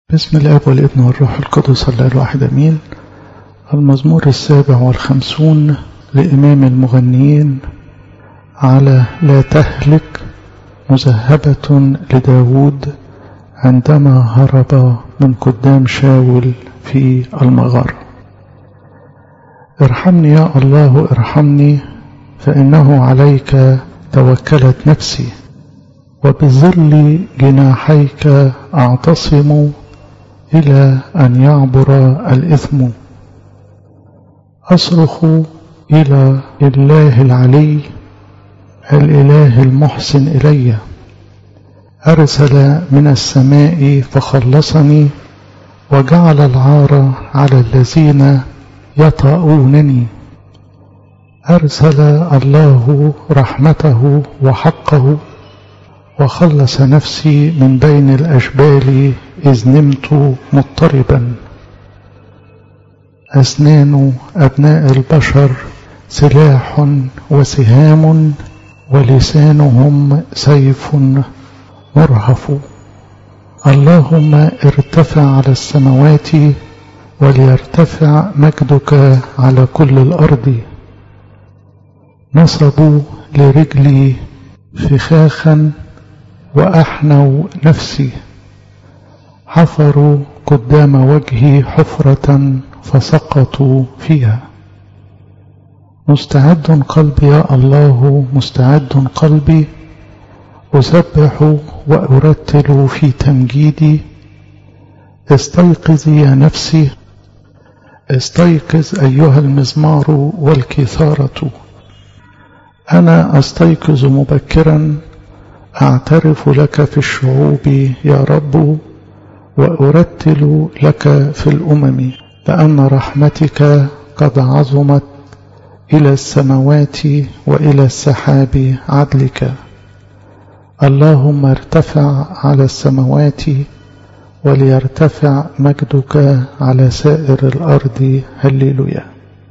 بسم الاب والابن والروح القدس الله الواحد امين المزمور السابع والخمسون لامام المغنيين على لا تهلك مذهبة لداود عندما هرب من قدام شاول في المغارة ارحمني يا الله ارحمني فإنه عليك توكلت نفسي وبظل جناحيك أعتصم إلى أن يعبر الإثم أصرخ إلى الله العلي الإله المحسن إلي أرسل من السماء فخلصني وجعل العار على الذين يطؤونني أرسل الله رحمته وحقه وخلص نفسي من بين الأشبال إذ نمت مضطربا أسنان أبناء البشر سلاح وسهام ولسانهم سيف مرهف اللهم ارتفع على السماوات وليرتفع مجدك على كل الأرض نصبوا لرجلي فخاخا وأحنوا نفسي حفروا قدام وجهي حفرة فسقطوا فيها مستعد قلبي يا الله مستعد قلبي أسبح وأرتل في تمجيدي استيقظي يا نفسي استيقظ أيها المزمار والكثارة أنا أستيقظ مبكرا أعترف لك في الشعوب يا رب وأرتل لك في الأمم لأن رحمتك قد عظمت إلى السماوات وإلى السحاب عدلك اللهم ارتفع على السماوات وليرتفع مجدك على سائر الأرض هللويا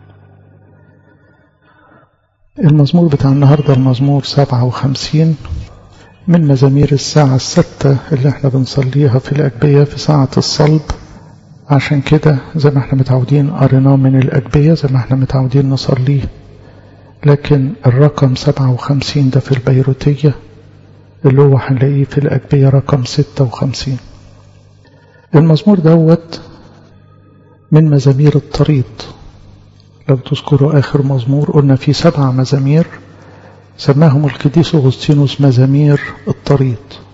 المزمور بتاع النهاردة المزمور سبعة وخمسين من مزامير الساعة الستة اللي احنا بنصليها في الأجبية في ساعة الصلب عشان كده زي ما احنا متعودين قريناه من الأجبية زي ما احنا متعودين نصليه لكن الرقم سبعة وخمسين ده في البيروتية اللي هو هنلاقيه في الأجبية رقم ستة وخمسين المزمور دوت من مزامير الطريد لو تذكروا آخر مزمور قلنا في سبع مزامير سماهم القديس أغسطينوس مزامير الطريد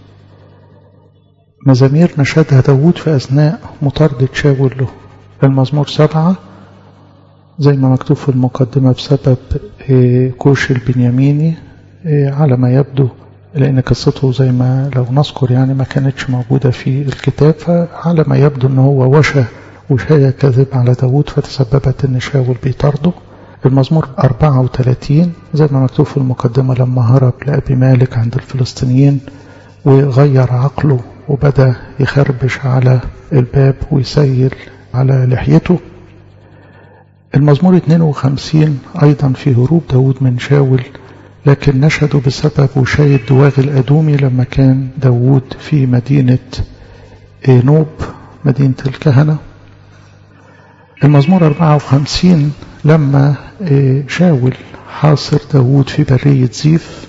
مزامير نشدها داود في أثناء مطاردة شاول له المزمور سبعة زي ما مكتوب في المقدمة بسبب كوش البنياميني على ما يبدو لأن قصته زي ما لو نذكر يعني ما كانتش موجودة في الكتاب فعلى ما يبدو أنه هو وشى وشاية كذب على داود فتسببت أن شاول بيطارده المزمور 34 زي ما مكتوب في المقدمة لما هرب لأبي مالك عند الفلسطينيين وغير عقله وبدأ يخربش على الباب ويسيل على لحيته المزمور 52 أيضا في هروب داود من شاول لكن نشهد بسبب وشاية دواغ الأدومي لما كان داود في مدينة نوب مدينة الكهنة المزمور 54 لما شاول حاصر داود في برية زيف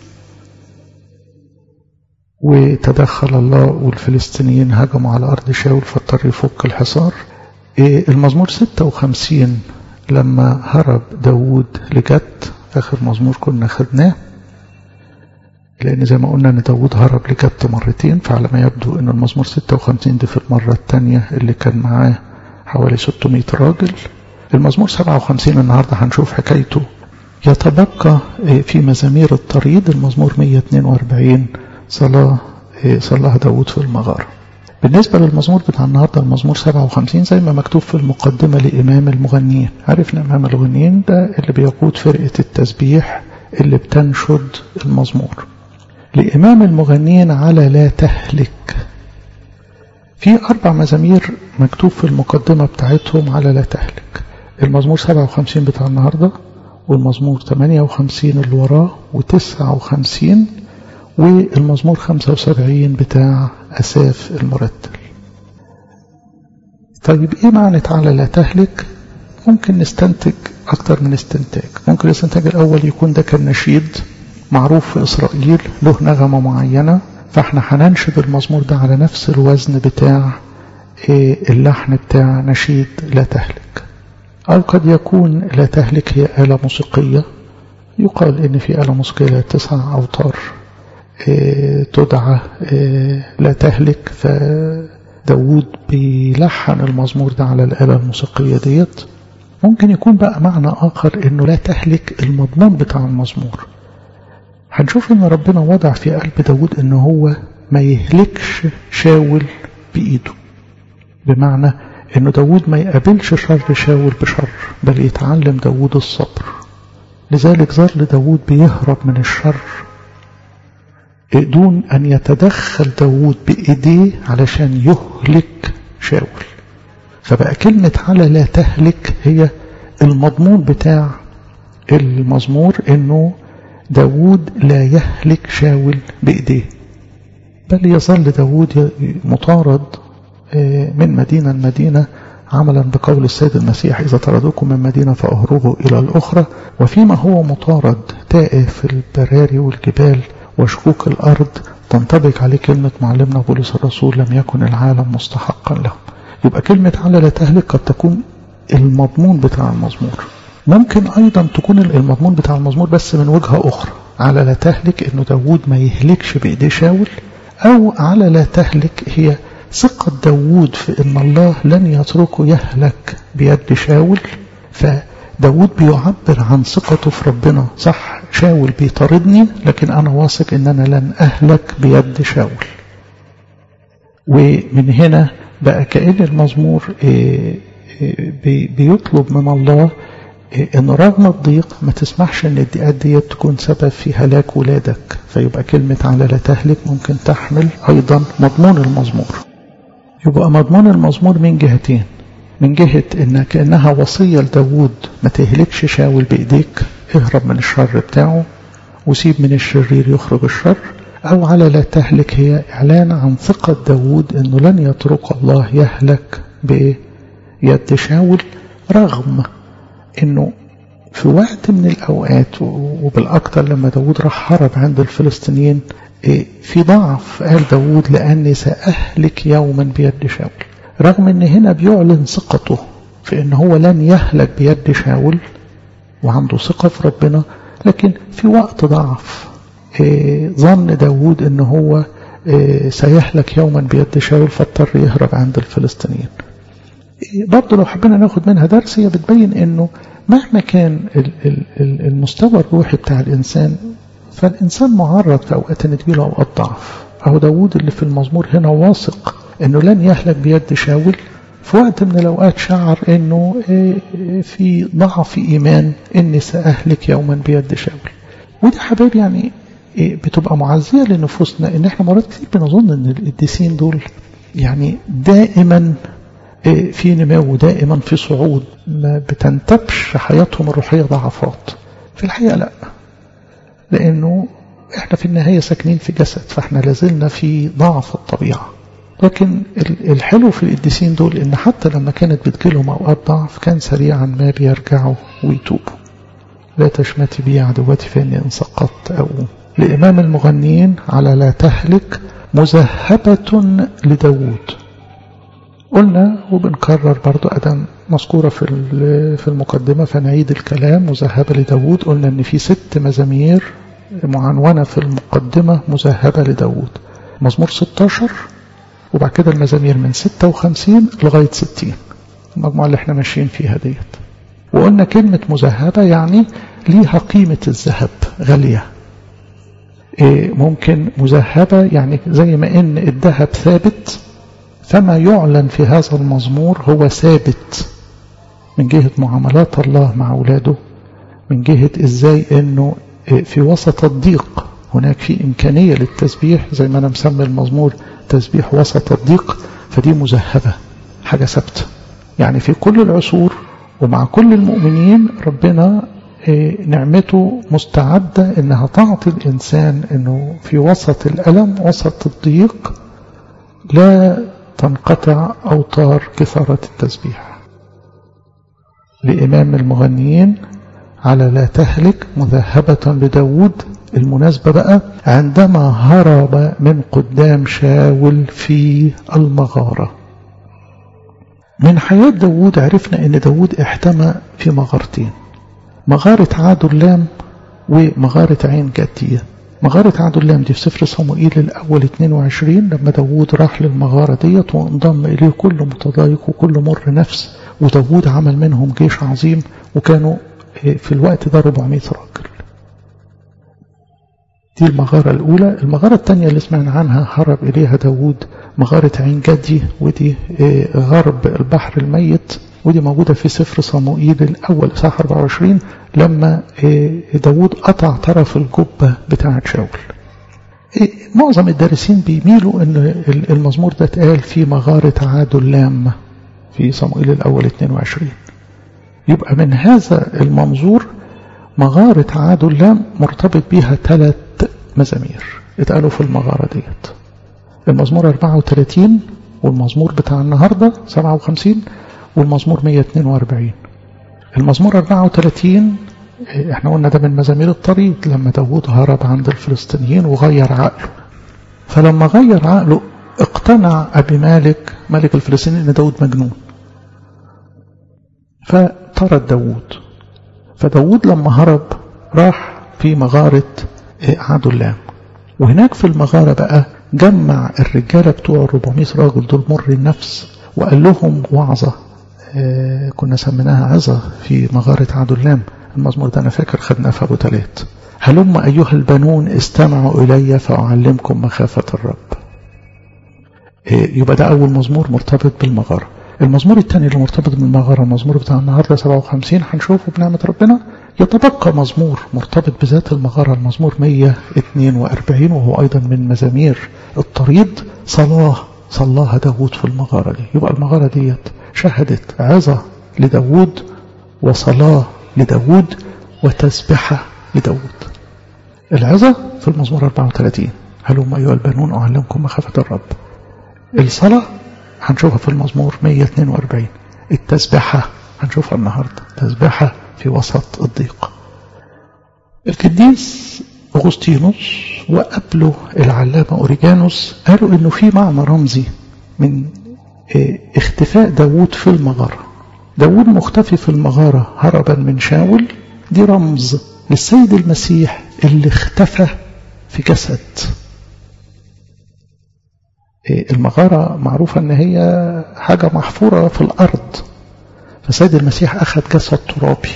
وتدخل الله والفلسطينيين هجموا على أرض شاول فاضطر يفك الحصار المزمور 56 لما هرب داود لجت آخر مزمور كنا خدناه لأن زي ما قلنا إن داود هرب لجت مرتين فعلى ما يبدو إن المزمور 56 دي في المرة الثانية اللي كان معاه حوالي 600 راجل المزمور 57 النهاردة هنشوف حكايته يتبقى في مزامير الطريد المزمور 142 صلاة صلاها داود في المغارة بالنسبة للمزمور بتاع النهاردة المزمور 57 زي ما مكتوب في المقدمة لإمام المغنيين عرفنا إمام المغنيين ده اللي بيقود فرقة التسبيح اللي بتنشد المزمور لإمام المغنيين على لا تهلك في أربع مزامير مكتوب في المقدمة بتاعتهم على لا تهلك المزمور 57 بتاع النهاردة والمزمور 58 اللي وراه و59 والمزمور 75 بتاع أساف المرتل طيب ايه معنى تعالى لا تهلك ممكن نستنتج اكتر من استنتاج ممكن الاستنتاج الاول يكون ده كان نشيد معروف في اسرائيل له نغمة معينة فاحنا هننشد المزمور ده على نفس الوزن بتاع اللحن بتاع نشيد لا تهلك أو قد يكون لا تهلك هي آلة موسيقية يقال إن في آلة موسيقية لها تسع أوتار تدعى لا تهلك فداود بيلحن المزمور ده على الآلة الموسيقية ديت ممكن يكون بقى معنى آخر إنه لا تهلك المضمون بتاع المزمور هنشوف إن ربنا وضع في قلب داود إن هو ما يهلكش شاول بإيده بمعنى إنه داود ما يقابلش شر شاول بشر بل يتعلم داود الصبر لذلك ظل داود بيهرب من الشر دون أن يتدخل داود بإيديه علشان يهلك شاول فبقى كلمة على لا تهلك هي المضمون بتاع المزمور إنه داود لا يهلك شاول بإيديه بل يظل داود مطارد من مدينة لمدينة عملا بقول السيد المسيح إذا طردوكم من مدينة فأهربوا إلى الأخرى وفيما هو مطارد تائه في البراري والجبال وشكوك الأرض تنطبق عليه كلمة معلمنا بولس الرسول لم يكن العالم مستحقا له يبقى كلمة على لا تهلك قد تكون المضمون بتاع المزمور ممكن أيضا تكون المضمون بتاع المزمور بس من وجهة أخرى على لا تهلك إنه داود ما يهلكش بإيديه شاول أو على لا تهلك هي ثقة داود في أن الله لن يتركه يهلك بيد شاول فداود بيعبر عن ثقته في ربنا صح شاول بيطاردني لكن أنا واثق أن أنا لن أهلك بيد شاول ومن هنا بقى كأن المزمور بيطلب من الله ان رغم الضيق ما تسمحش ان الضيقات دي تكون سبب في هلاك ولادك فيبقى كلمة على لا تهلك ممكن تحمل ايضا مضمون المزمور يبقى مضمون المزمور من جهتين من جهة إن كأنها وصية لداود ما تهلكش شاول بإيديك اهرب من الشر بتاعه وسيب من الشرير يخرج الشر أو على لا تهلك هي إعلان عن ثقة داود أنه لن يترك الله يهلك بيد شاول رغم أنه في وقت من الأوقات وبالأكثر لما داود راح هرب عند الفلسطينيين في ضعف قال داود لأني سأهلك يوما بيد شاول رغم أن هنا بيعلن ثقته في أن هو لن يهلك بيد شاول وعنده ثقة في ربنا لكن في وقت ضعف ظن داود أن هو سيهلك يوما بيد شاول فاضطر يهرب عند الفلسطينيين برضه لو حبينا ناخد منها درس هي بتبين أنه مهما كان المستوى الروحي بتاع الإنسان فالإنسان معرض في أوقات أن تجيله أوقات ضعف أهو داود اللي في المزمور هنا واثق أنه لن يهلك بيد شاول في وقت من الأوقات شعر أنه في ضعف إيمان أني سأهلك يوما بيد شاول ودي حبايب يعني بتبقى معزية لنفوسنا ان احنا مرات كتير بنظن ان القديسين دول يعني دائما في نمو دائما في صعود ما بتنتبش حياتهم الروحية ضعفات في الحقيقة لا لانه احنا في النهاية ساكنين في جسد فاحنا لازلنا في ضعف الطبيعة لكن الحلو في القديسين دول ان حتى لما كانت بتجيلهم اوقات ضعف كان سريعا ما بيرجعوا ويتوبوا لا تشمتي بي عدوتي فاني ان سقطت او لإمام المغنيين على لا تهلك مذهبة لداود قلنا وبنكرر برضو أدم مذكورة في في المقدمة فنعيد الكلام مذهبة لداود قلنا أن في ست مزامير معنونة في المقدمة مذهبة لداود مزمور 16 وبعد كده المزامير من 56 لغاية 60 المجموعة اللي احنا ماشيين فيها ديت وقلنا كلمة مذهبة يعني ليها قيمة الذهب غالية ممكن مذهبة يعني زي ما ان الذهب ثابت فما يعلن في هذا المزمور هو ثابت من جهة معاملات الله مع أولاده من جهة ازاي انه في وسط الضيق هناك في إمكانية للتسبيح زي ما أنا مسمي المزمور تسبيح وسط الضيق فدي مذهبة حاجة ثابتة يعني في كل العصور ومع كل المؤمنين ربنا نعمته مستعدة انها تعطي الانسان انه في وسط الالم وسط الضيق لا تنقطع أوتار كثارة التسبيح لإمام المغنيين على لا تهلك مذهبة لداود المناسبة بقى عندما هرب من قدام شاول في المغارة من حياة داود عرفنا ان داود احتمى في مغارتين مغارة عادلام ومغارة عين جدية مغارة عادلام دي في سفر صموئيل الأول 22 لما داود راح للمغارة ديت وانضم إليه كل متضايق وكل مر نفس وداود عمل منهم جيش عظيم وكانوا في الوقت ده 400 راجل دي المغارة الأولى المغارة الثانية اللي سمعنا عنها هرب إليها داود مغارة عين جدي ودي غرب البحر الميت ودي موجودة في سفر صموئيل الأول صح 24 لما داود قطع طرف الجبة بتاعة شاول معظم الدارسين بيميلوا ان المزمور ده اتقال في مغارة عادلام في صموئيل الأول 22 يبقى من هذا المنظور مغارة عادلام مرتبط بيها ثلاث مزامير اتقالوا في المغارة ديت المزمور 34 والمزمور بتاع النهاردة 57 والمزمور 142 المزمور 34 احنا قلنا ده من مزامير الطريق لما داود هرب عند الفلسطينيين وغير عقله فلما غير عقله اقتنع أبي مالك ملك الفلسطينيين ان داود مجنون فطرد داود فداود لما هرب راح في مغارة عدلام وهناك في المغارة بقى جمع الرجالة بتوع 400 راجل دول مر النفس وقال لهم وعظة آه كنا سميناها عظة في مغارة عدلام المزمور ده أنا فاكر خدناه في أبو تلات هلم أيها البنون استمعوا إلي فأعلمكم مخافة الرب آه يبقى ده أول مزمور مرتبط بالمغارة المزمور الثاني اللي مرتبط بالمغارة المزمور بتاع النهاردة 57 هنشوفه بنعمة ربنا يتبقى مزمور مرتبط بذات المغارة المزمور 142 وهو أيضا من مزامير الطريد صلاة صلاها داود في المغارة دي يبقى المغارة ديت شهدت عظة لداود وصلاة لداود وتسبحة لداود العظة في المزمور 34 هلم أيها البنون أعلمكم مخافة الرب الصلاة هنشوفها في المزمور 142 التسبحة هنشوفها النهاردة تسبحة في وسط الضيق القديس أغسطينوس وقبله العلامة أوريجانوس قالوا إنه في معنى رمزي من اختفاء داوود في المغارة داوود مختفي في المغارة هربا من شاول دي رمز للسيد المسيح اللي اختفى في جسد المغارة معروفة ان هي حاجة محفورة في الارض فسيد المسيح اخذ جسد ترابي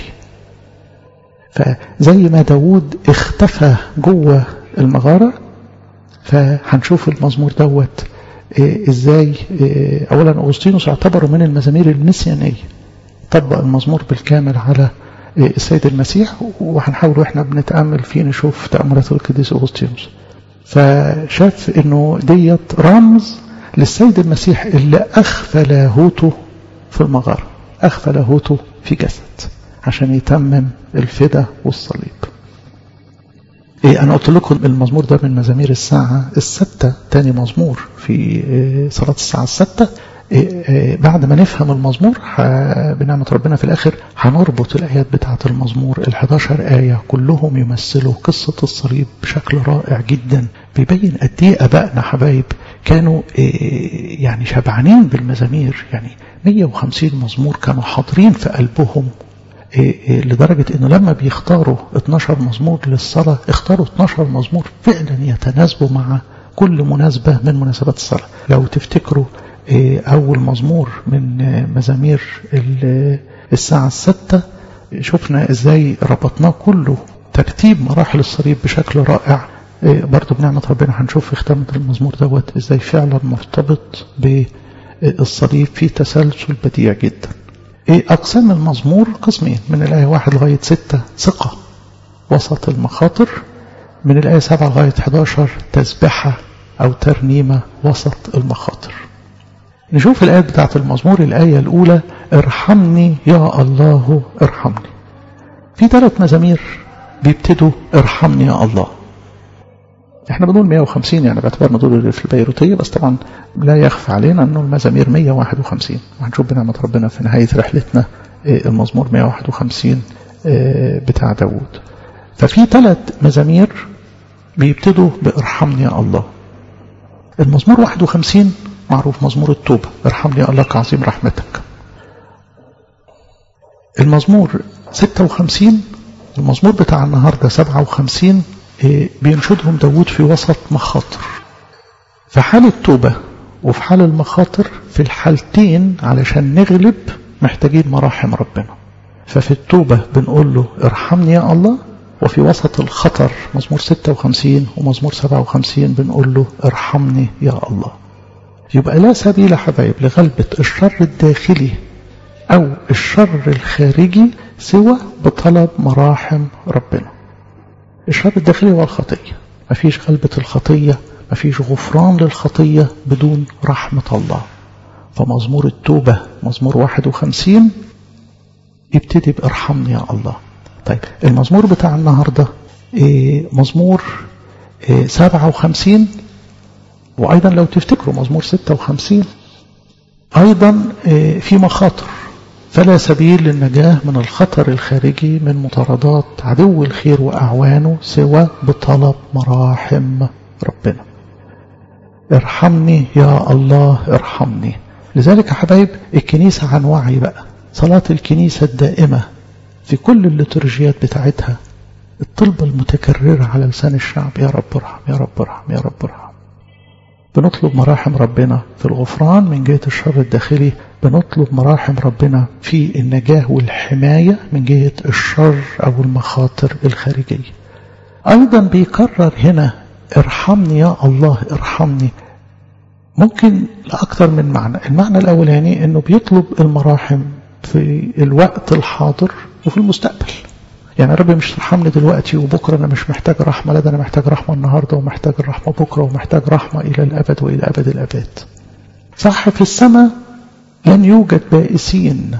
فزي ما داود اختفى جوه المغارة فهنشوف المزمور دوت ازاي اولا اغسطينوس اعتبره من المزامير المسيانية طبق المزمور بالكامل على السيد المسيح وهنحاول واحنا بنتأمل فيه نشوف تأملات القديس اغسطينوس فشاف انه ديت رمز للسيد المسيح اللي اخفى لاهوته في المغارة اخفى لاهوته في جسد عشان يتمم الفدا والصليب إيه أنا قلت لكم المزمور ده من مزامير الساعة الستة تاني مزمور في صلاة الساعة الستة إيه بعد ما نفهم المزمور بنعمة ربنا في الآخر هنربط الآيات بتاعة المزمور ال11 آية كلهم يمثلوا قصة الصليب بشكل رائع جدا بيبين قد إيه أبائنا حبايب كانوا إيه يعني شبعانين بالمزامير يعني 150 مزمور كانوا حاضرين في قلبهم لدرجة انه لما بيختاروا 12 مزمور للصلاة اختاروا 12 مزمور فعلا يتناسبوا مع كل مناسبة من مناسبات الصلاة لو تفتكروا اول مزمور من مزامير الساعة الستة شفنا ازاي ربطناه كله ترتيب مراحل الصليب بشكل رائع برضو بنعمة ربنا هنشوف في ختامة المزمور دوت ازاي فعلا مرتبط بالصليب في تسلسل بديع جدا ايه اقسام المزمور قسمين من الايه واحد لغايه ستة ثقه وسط المخاطر من الايه سبعة لغايه 11 تسبحه او ترنيمه وسط المخاطر نشوف الايه بتاعه المزمور الايه الاولى ارحمني يا الله ارحمني في ثلاث مزامير بيبتدوا ارحمني يا الله احنا بنقول 150 يعني باعتبارنا دول في البيروتية بس طبعا لا يخفى علينا انه المزامير 151 وهنشوف بنعمة ربنا في نهاية رحلتنا المزمور 151 بتاع داوود ففي ثلاث مزامير بيبتدوا بارحمني يا الله المزمور 51 معروف مزمور التوبة ارحمني يا الله كعظيم رحمتك المزمور 56 المزمور بتاع النهاردة 57 بينشدهم داود في وسط مخاطر في حال التوبة وفي حال المخاطر في الحالتين علشان نغلب محتاجين مراحم ربنا ففي التوبة بنقول له ارحمني يا الله وفي وسط الخطر مزمور 56 ومزمور 57 بنقول له ارحمني يا الله يبقى لا سبيل حبايب لغلبة الشر الداخلي أو الشر الخارجي سوى بطلب مراحم ربنا الشر الداخلي هو الخطية مفيش غلبة الخطية مفيش غفران للخطية بدون رحمة الله فمزمور التوبة مزمور 51 يبتدي بارحمني يا الله طيب المزمور بتاع النهاردة مزمور 57 وأيضا لو تفتكروا مزمور 56 أيضا في مخاطر فلا سبيل للنجاة من الخطر الخارجي من مطاردات عدو الخير وأعوانه سوى بطلب مراحم ربنا ارحمني يا الله ارحمني لذلك يا حبايب الكنيسة عن وعي بقى صلاة الكنيسة الدائمة في كل الليتورجيات بتاعتها الطلبة المتكررة على لسان الشعب يا رب ارحم يا رب ارحم يا رب ارحم بنطلب مراحم ربنا في الغفران من جهة الشر الداخلي بنطلب مراحم ربنا في النجاة والحماية من جهة الشر أو المخاطر الخارجية أيضا بيكرر هنا ارحمني يا الله ارحمني ممكن لأكثر من معنى المعنى الأولاني أنه بيطلب المراحم في الوقت الحاضر وفي المستقبل يعني ربي مش ترحمني دلوقتي وبكرة أنا مش محتاج رحمة لا ده أنا محتاج رحمة النهاردة ومحتاج الرحمة بكرة ومحتاج رحمة إلى الأبد وإلى أبد الأبد صح في السماء لن يوجد بائسين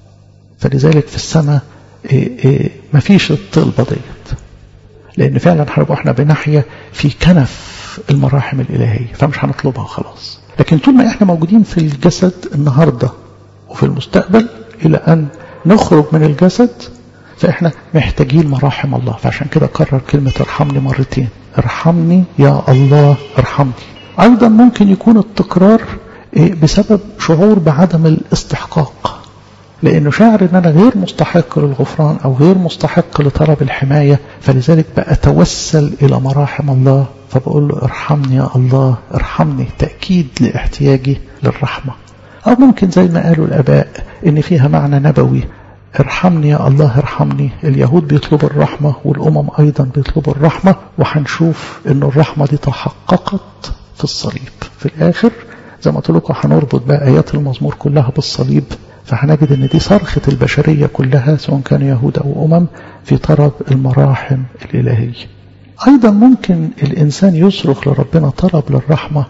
فلذلك في السماء إيه إيه مفيش الطلبة ديت لأن فعلا هنبقى احنا بنحيا في كنف المراحم الإلهية فمش هنطلبها خلاص لكن طول ما احنا موجودين في الجسد النهاردة وفي المستقبل إلى أن نخرج من الجسد فإحنا محتاجين مراحم الله فعشان كده كرر كلمة ارحمني مرتين ارحمني يا الله ارحمني أيضا ممكن يكون التكرار بسبب شعور بعدم الاستحقاق لأنه شاعر أن أنا غير مستحق للغفران أو غير مستحق لطلب الحماية فلذلك بأتوسل إلى مراحم الله فبقول له ارحمني يا الله ارحمني تأكيد لاحتياجي للرحمة أو ممكن زي ما قالوا الآباء إن فيها معنى نبوي ارحمني يا الله ارحمني اليهود بيطلبوا الرحمة والأمم أيضا بيطلبوا الرحمة وهنشوف إن الرحمة دي تحققت في الصليب في الآخر زي ما قلت لكم هنربط بقى آيات المزمور كلها بالصليب فهنجد ان دي صرخة البشرية كلها سواء كانوا يهود او امم في طلب المراحم الالهية ايضا ممكن الانسان يصرخ لربنا طلب للرحمة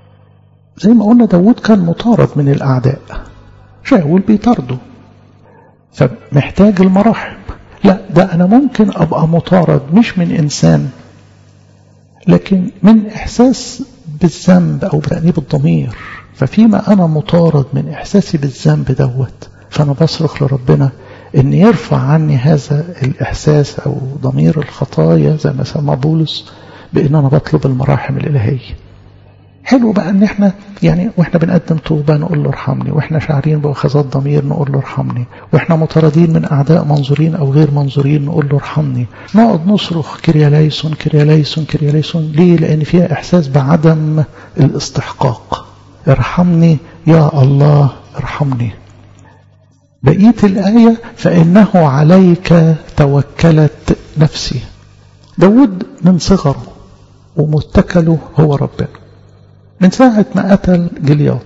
زي ما قلنا داود كان مطارد من الاعداء شاول بيطارده فمحتاج المراحم لا ده انا ممكن ابقى مطارد مش من انسان لكن من احساس بالذنب او بتأنيب الضمير ففيما أنا مطارد من إحساسي بالذنب دوت فأنا بصرخ لربنا إن يرفع عني هذا الإحساس أو ضمير الخطايا زي ما سمى بولس بإن أنا بطلب المراحم الإلهية حلو بقى ان احنا يعني واحنا بنقدم توبة نقول له ارحمني واحنا شاعرين بأخذات ضمير نقول له ارحمني واحنا مطاردين من اعداء منظورين او غير منظورين نقول له ارحمني نقعد نصرخ كرياليسون كرياليسون كرياليسون ليه لان فيها احساس بعدم الاستحقاق ارحمني يا الله ارحمني بقية الآية فإنه عليك توكلت نفسي داود من صغره ومتكله هو ربنا من ساعة ما قتل جلياط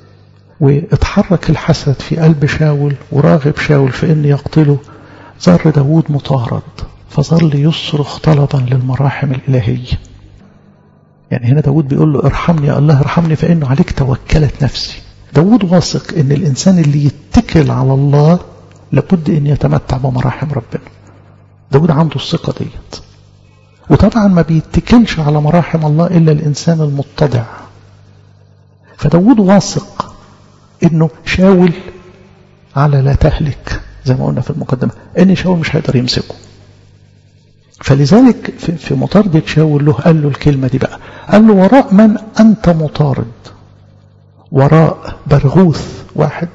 واتحرك الحسد في قلب شاول وراغب شاول في أن يقتله ظل داود مطارد فظل يصرخ طلبا للمراحم الإلهية يعني هنا داود بيقول له ارحمني يا الله ارحمني فإنه عليك توكلت نفسي داود واثق ان الإنسان اللي يتكل على الله لابد ان يتمتع بمراحم ربنا داود عنده الثقة ديت وطبعا ما بيتكلش على مراحم الله إلا الإنسان المتضع فداود واثق إنه شاول على لا تهلك زي ما قلنا في المقدمة إن شاول مش هيقدر يمسكه فلذلك في, في مطاردة شاول له قال له الكلمة دي بقى قال له وراء من أنت مطارد وراء برغوث واحد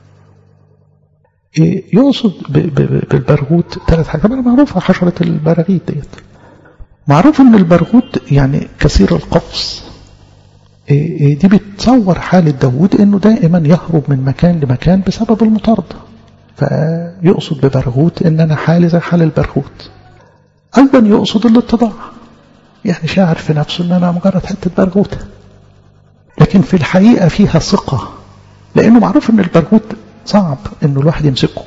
يقصد بالبرغوث ثلاث حاجات طبعا معروفة حشرة البراغيث ديت معروف ان البرغوث يعني كثير القفص دي بتصور حالة داود انه دائما يهرب من مكان لمكان بسبب المطاردة فيقصد ببرغوث ان انا حالي زي حال البرغوث ايضا يقصد الاتضاع يعني شاعر في نفسه ان انا مجرد حتة برغوثة لكن في الحقيقة فيها ثقة لانه معروف ان البرغوث صعب انه الواحد يمسكه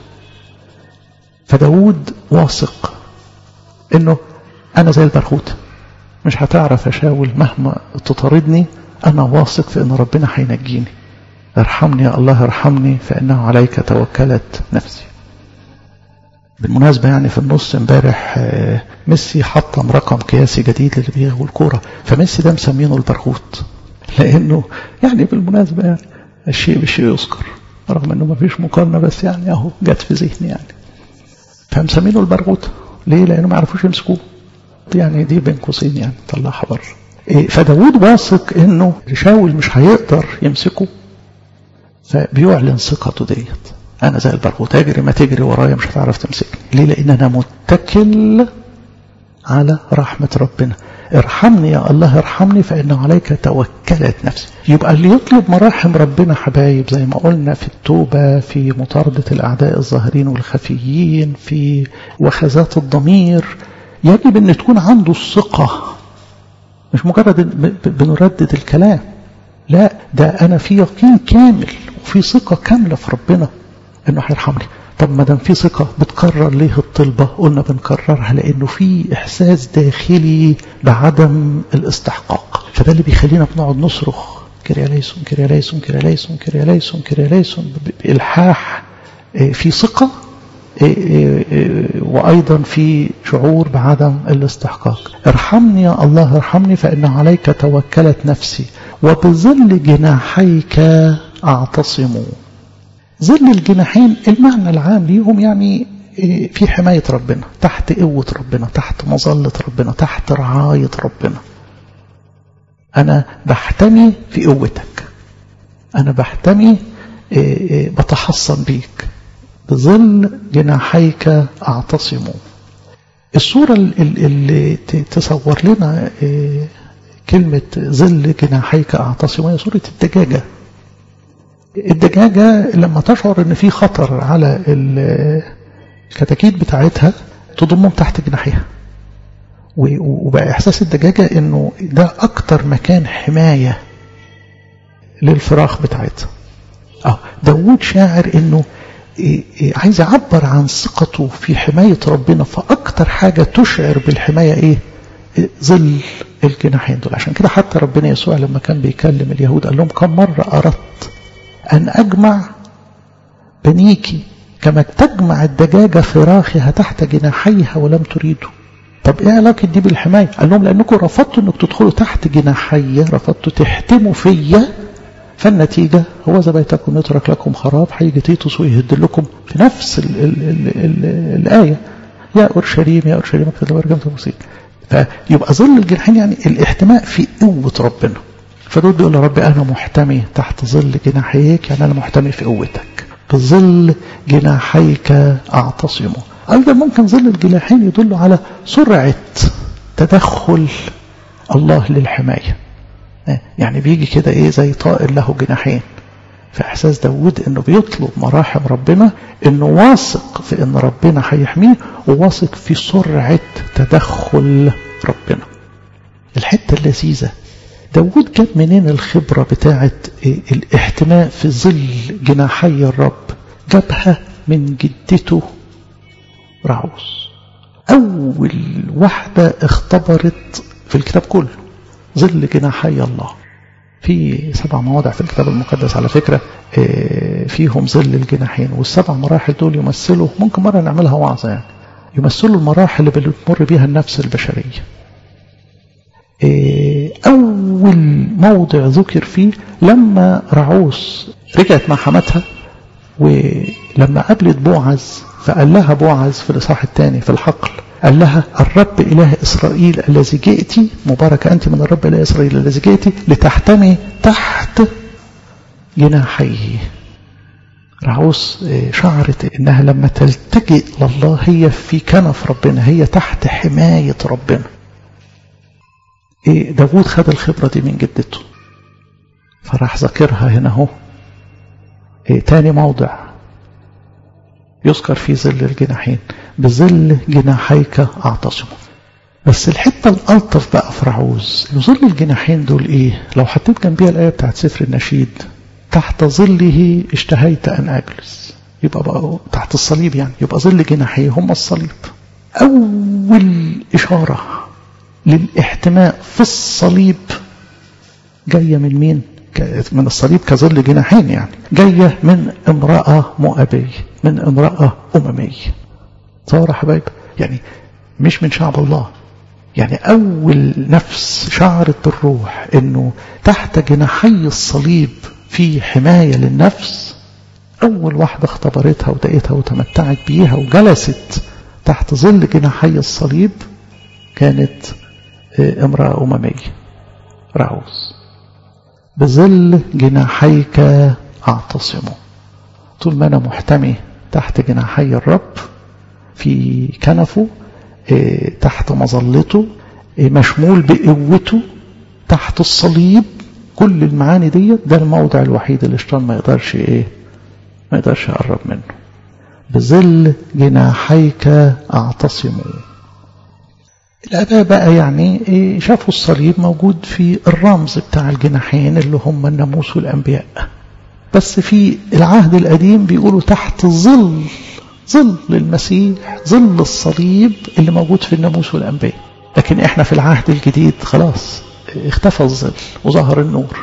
فداود واثق انه انا زي البرغوث مش هتعرف يا شاول مهما تطاردني انا واثق في ان ربنا هينجيني ارحمني يا الله ارحمني فانه عليك توكلت نفسي بالمناسبة يعني في النص امبارح ميسي حطم رقم قياسي جديد للي بيغوا الكورة فميسي ده مسمينه البرغوث لانه يعني بالمناسبة يعني الشيء بالشيء يذكر رغم انه ما فيش مقارنة بس يعني اهو جت في ذهني يعني فمسمينه البرغوث ليه لانه ما يعرفوش يمسكوه يعني دي بين قوسين يعني طلعها بره إيه فداود واثق انه شاول مش هيقدر يمسكه فبيعلن ثقته ديت انا زي البرغوث اجري ما تجري ورايا مش هتعرف تمسكني ليه لان انا متكل على رحمة ربنا ارحمني يا الله ارحمني فإنه عليك توكلت نفسي يبقى اللي يطلب مراحم ربنا حبايب زي ما قلنا في التوبة في مطاردة الأعداء الظاهرين والخفيين في وخزات الضمير يجب أن تكون عنده الثقة مش مجرد بنردد الكلام لا ده أنا في يقين كامل وفي ثقة كاملة في ربنا أنه هيرحمني طب ما دام في ثقة بتكرر ليه الطلبة قلنا بنكررها لأنه في إحساس داخلي بعدم الاستحقاق فده اللي بيخلينا بنقعد نصرخ كرياليسون كرياليسون كرياليسون كرياليسون كرياليسون بإلحاح في ثقة وأيضا في شعور بعدم الاستحقاق ارحمني يا الله ارحمني فإن عليك توكلت نفسي وبظل جناحيك أعتصم ظل الجناحين المعنى العام ليهم يعني في حماية ربنا تحت قوة ربنا تحت مظلة ربنا تحت رعاية ربنا أنا بحتمي في قوتك أنا بحتمي بتحصن بيك بظل جناحيك أعتصم الصورة اللي تصور لنا كلمة ظل جناحيك أعتصم هي صورة الدجاجة الدجاجة لما تشعر ان في خطر على الكتاكيت بتاعتها تضمهم تحت جناحها وبقى احساس الدجاجة انه ده اكتر مكان حماية للفراخ بتاعتها اه داود شاعر انه عايز يعبر عن ثقته في حماية ربنا فاكتر حاجة تشعر بالحماية ايه ظل الجناحين دول عشان كده حتى ربنا يسوع لما كان بيكلم اليهود قال لهم كم مرة أردت أن أجمع بنيك كما تجمع الدجاجة فراخها تحت جناحيها ولم تريدوا طب ايه علاقة دي بالحماية قال لهم لأنكم رفضتوا أنك تدخلوا تحت جناحي رفضتوا تحتموا فيا فالنتيجة هو إذا بيتكم يترك لكم خراب هيجي تيتوس ويهد لكم في نفس ال ال ال ال الآية يا أورشليم يا أورشليم اكتب ورجمة المسيح فيبقى ظل الجناحين يعني الاحتماء في قوة ربنا فدول بيقول ربي أنا محتمي تحت ظل جناحيك يعني أنا محتمي في قوتك بظل جناحيك أعتصم أيضا ممكن ظل الجناحين يدل على سرعة تدخل الله للحماية يعني بيجي كده إيه زي طائر له جناحين في إحساس داود إنه بيطلب مراحم ربنا إنه واثق في إن ربنا هيحميه وواثق في سرعة تدخل ربنا الحتة اللذيذة داود جاب منين الخبرة بتاعة الاحتماء في ظل جناحي الرب جابها من جدته رعوس أول واحدة اختبرت في الكتاب كله ظل جناحي الله في سبع مواضع في الكتاب المقدس على فكرة فيهم ظل الجناحين والسبع مراحل دول يمثلوا ممكن مرة نعملها وعظة يعني يمثلوا المراحل اللي بتمر بيها النفس البشرية أول موضع ذكر فيه لما رعوس رجعت مع حماتها ولما قابلت بوعز فقال لها بوعز في الإصحاح الثاني في الحقل قال لها الرب إله إسرائيل الذي جئت مباركة أنت من الرب إله إسرائيل الذي جئت لتحتمي تحت جناحيه رعوس شعرت إنها لما تلتجئ لله هي في كنف ربنا هي تحت حماية ربنا داود خد الخبرة دي من جدته فراح ذاكرها هنا اهو تاني موضع يذكر في ظل الجناحين بظل جناحيك اعتصم بس الحته الالطف بقى في رعوز ظل الجناحين دول ايه لو حطيت جنبيها الايه بتاعت سفر النشيد تحت ظله اشتهيت ان اجلس يبقى بقى تحت الصليب يعني يبقى ظل جناحيه هم الصليب اول اشاره للاحتماء في الصليب جايه من مين من الصليب كظل جناحين يعني جايه من امراه مؤبيه من امراه امميه تصور يا حبايب يعني مش من شعب الله يعني أول نفس شعرت بالروح أنه تحت جناحي الصليب في حماية للنفس أول واحدة اختبرتها ودقيتها وتمتعت بيها وجلست تحت ظل جناحي الصليب كانت امرأة أممية رعوز بظل جناحيك أعتصم طول ما أنا محتمي تحت جناحي الرب في كنفه تحت مظلته مشمول بقوته تحت الصليب كل المعاني دي ده الموضع الوحيد اللي الشيطان ما يقدرش ايه ما يقدرش يقرب منه بظل جناحيك اعتصم الاباء بقى يعني إيه شافوا الصليب موجود في الرمز بتاع الجناحين اللي هم الناموس والانبياء بس في العهد القديم بيقولوا تحت ظل ظل المسيح ظل الصليب اللي موجود في الناموس والأنبياء لكن احنا في العهد الجديد خلاص اختفى الظل وظهر النور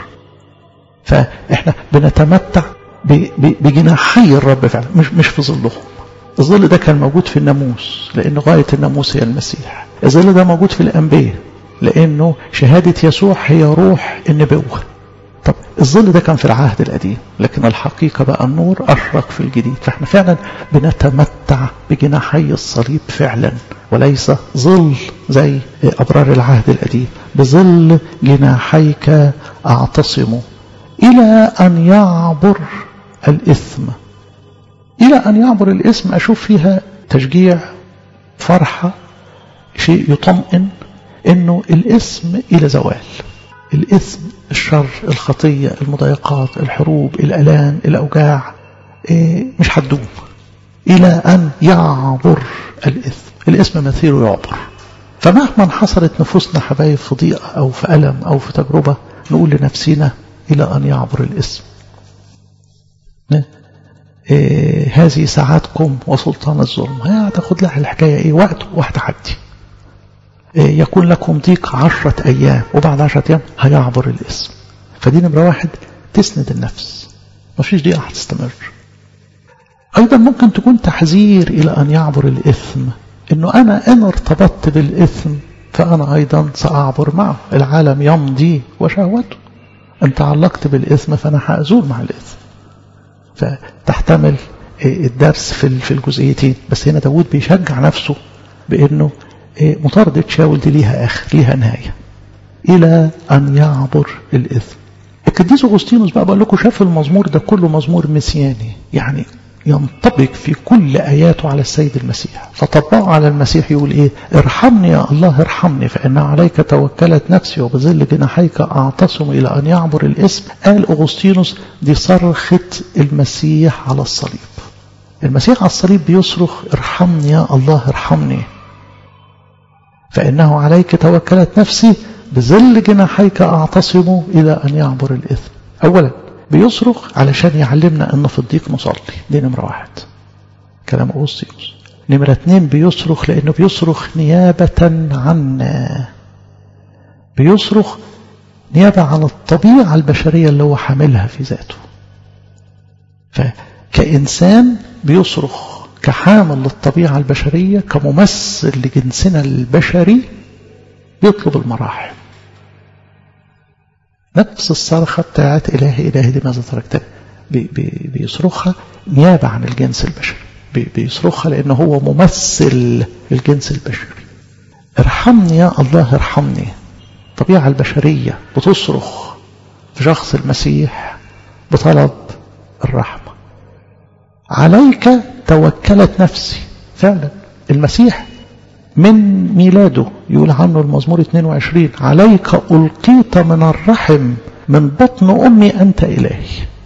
فاحنا بنتمتع بجناحي الرب فعلا مش مش في ظلهم الظل ده كان موجود في الناموس لأن غاية الناموس هي المسيح الظل ده موجود في الأنبياء لأنه شهادة يسوع هي روح النبوة طب الظل ده كان في العهد القديم لكن الحقيقة بقى النور أشرق في الجديد فاحنا فعلا بنتمتع بجناحي الصليب فعلا وليس ظل زي أبرار العهد القديم بظل جناحيك أعتصم إلى أن يعبر الإثم إلى أن يعبر الإثم أشوف فيها تشجيع فرحة شيء يطمئن إنه الإثم إلى زوال الإثم الشر الخطية المضايقات الحروب الألام الأوجاع إيه مش هتدوم إلى أن يعبر الإثم الإثم مثيره يعبر فمهما انحصرت نفوسنا حبايب في ضيقة أو في ألم أو في تجربة نقول لنفسنا إلى أن يعبر الإثم إيه هذه ساعاتكم وسلطان الظلم هتاخد لها الحكاية إيه وقت وهتعدي يكون لكم ضيق عشرة أيام وبعد عشرة أيام هيعبر الاسم فدي نمرة واحد تسند النفس مفيش ضيقة هتستمر أيضا ممكن تكون تحذير إلى أن يعبر الإثم إنه أنا إن ارتبطت بالإثم فأنا أيضا سأعبر معه العالم يمضي وشهوته إن تعلقت بالإثم فأنا هأزول مع الإثم فتحتمل الدرس في الجزئيتين بس هنا داود بيشجع نفسه بأنه مطاردة شاول دي ليها آخر ليها نهاية إلى أن يعبر الإثم القديس أغسطينوس بقى بقول لكم شاف المزمور ده كله مزمور مسياني يعني ينطبق في كل آياته على السيد المسيح فطبقه على المسيح يقول إيه ارحمني يا الله ارحمني فإن عليك توكلت نفسي وبظل جناحيك أعتصم إلى أن يعبر الإثم قال أغسطينوس دي صرخة المسيح على الصليب المسيح على الصليب بيصرخ ارحمني يا الله ارحمني فإنه عليك توكلت نفسي بظل جناحيك أعتصم إلى أن يعبر الإثم أولا بيصرخ علشان يعلمنا أن في الضيق نصلي دي نمرة واحد كلام أغسطينوس نمرة اتنين بيصرخ لأنه بيصرخ نيابة عنا بيصرخ نيابة عن الطبيعة البشرية اللي هو حاملها في ذاته فكإنسان بيصرخ كحامل للطبيعة البشرية كممثل لجنسنا البشري يطلب المراحم نفس الصرخة بتاعت إلهي إلهي دي ماذا تركتني بي بي بيصرخها نيابة عن الجنس البشري بي بيصرخها لأنه هو ممثل الجنس البشري ارحمني يا الله ارحمني الطبيعة البشرية بتصرخ في شخص المسيح بطلب الرحمة عليك توكلت نفسي فعلا المسيح من ميلاده يقول عنه المزمور 22 عليك ألقيت من الرحم من بطن أمي أنت إلهي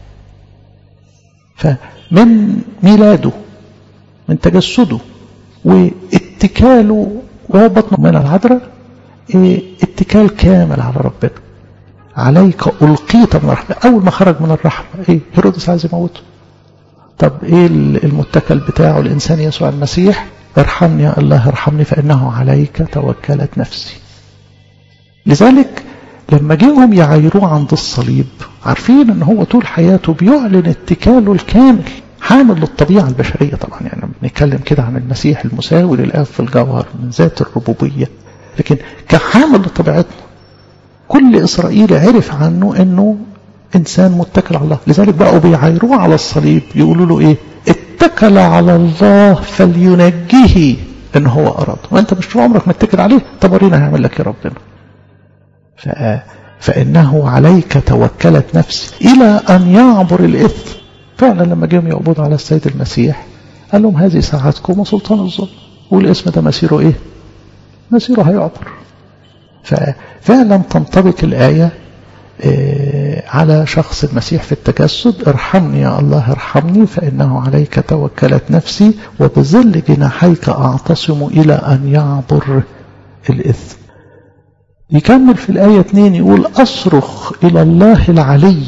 فمن ميلاده من تجسده واتكاله وهو بطن من العذراء اتكال كامل على ربنا عليك ألقيت من الرحمة أول ما خرج من الرحمة إيه هيرودس عايز يموته طب إيه المتكل بتاعه الإنسان يسوع المسيح ارحمني يا الله ارحمني فإنه عليك توكلت نفسي لذلك لما جيهم يعايروه عند الصليب عارفين ان هو طول حياته بيعلن اتكاله الكامل حامل للطبيعة البشرية طبعا يعني بنتكلم كده عن المسيح المساوي للآب في الجوهر من ذات الربوبية لكن كحامل لطبيعتنا كل إسرائيل عرف عنه أنه إنسان متكل على الله لذلك بقوا بيعايروه على الصليب يقولوا له إيه اتكل على الله فلينجيه إن هو أراد وأنت مش طول عمرك متكل عليه طب ورينا هيعمل لك يا ربنا ف... فإنه عليك توكلت نفسي إلى أن يعبر الإثم فعلا لما جيهم يقبضوا على السيد المسيح قال لهم هذه ساعتكم وسلطان الظلم والاسم ده مسيره إيه مسيره هيعبر ففعلا تنطبق الآية على شخص المسيح في التجسد ارحمني يا الله ارحمني فإنه عليك توكلت نفسي وبظل جناحيك أعتصم إلى أن يعبر الإثم يكمل في الآية 2 يقول أصرخ إلى الله العلي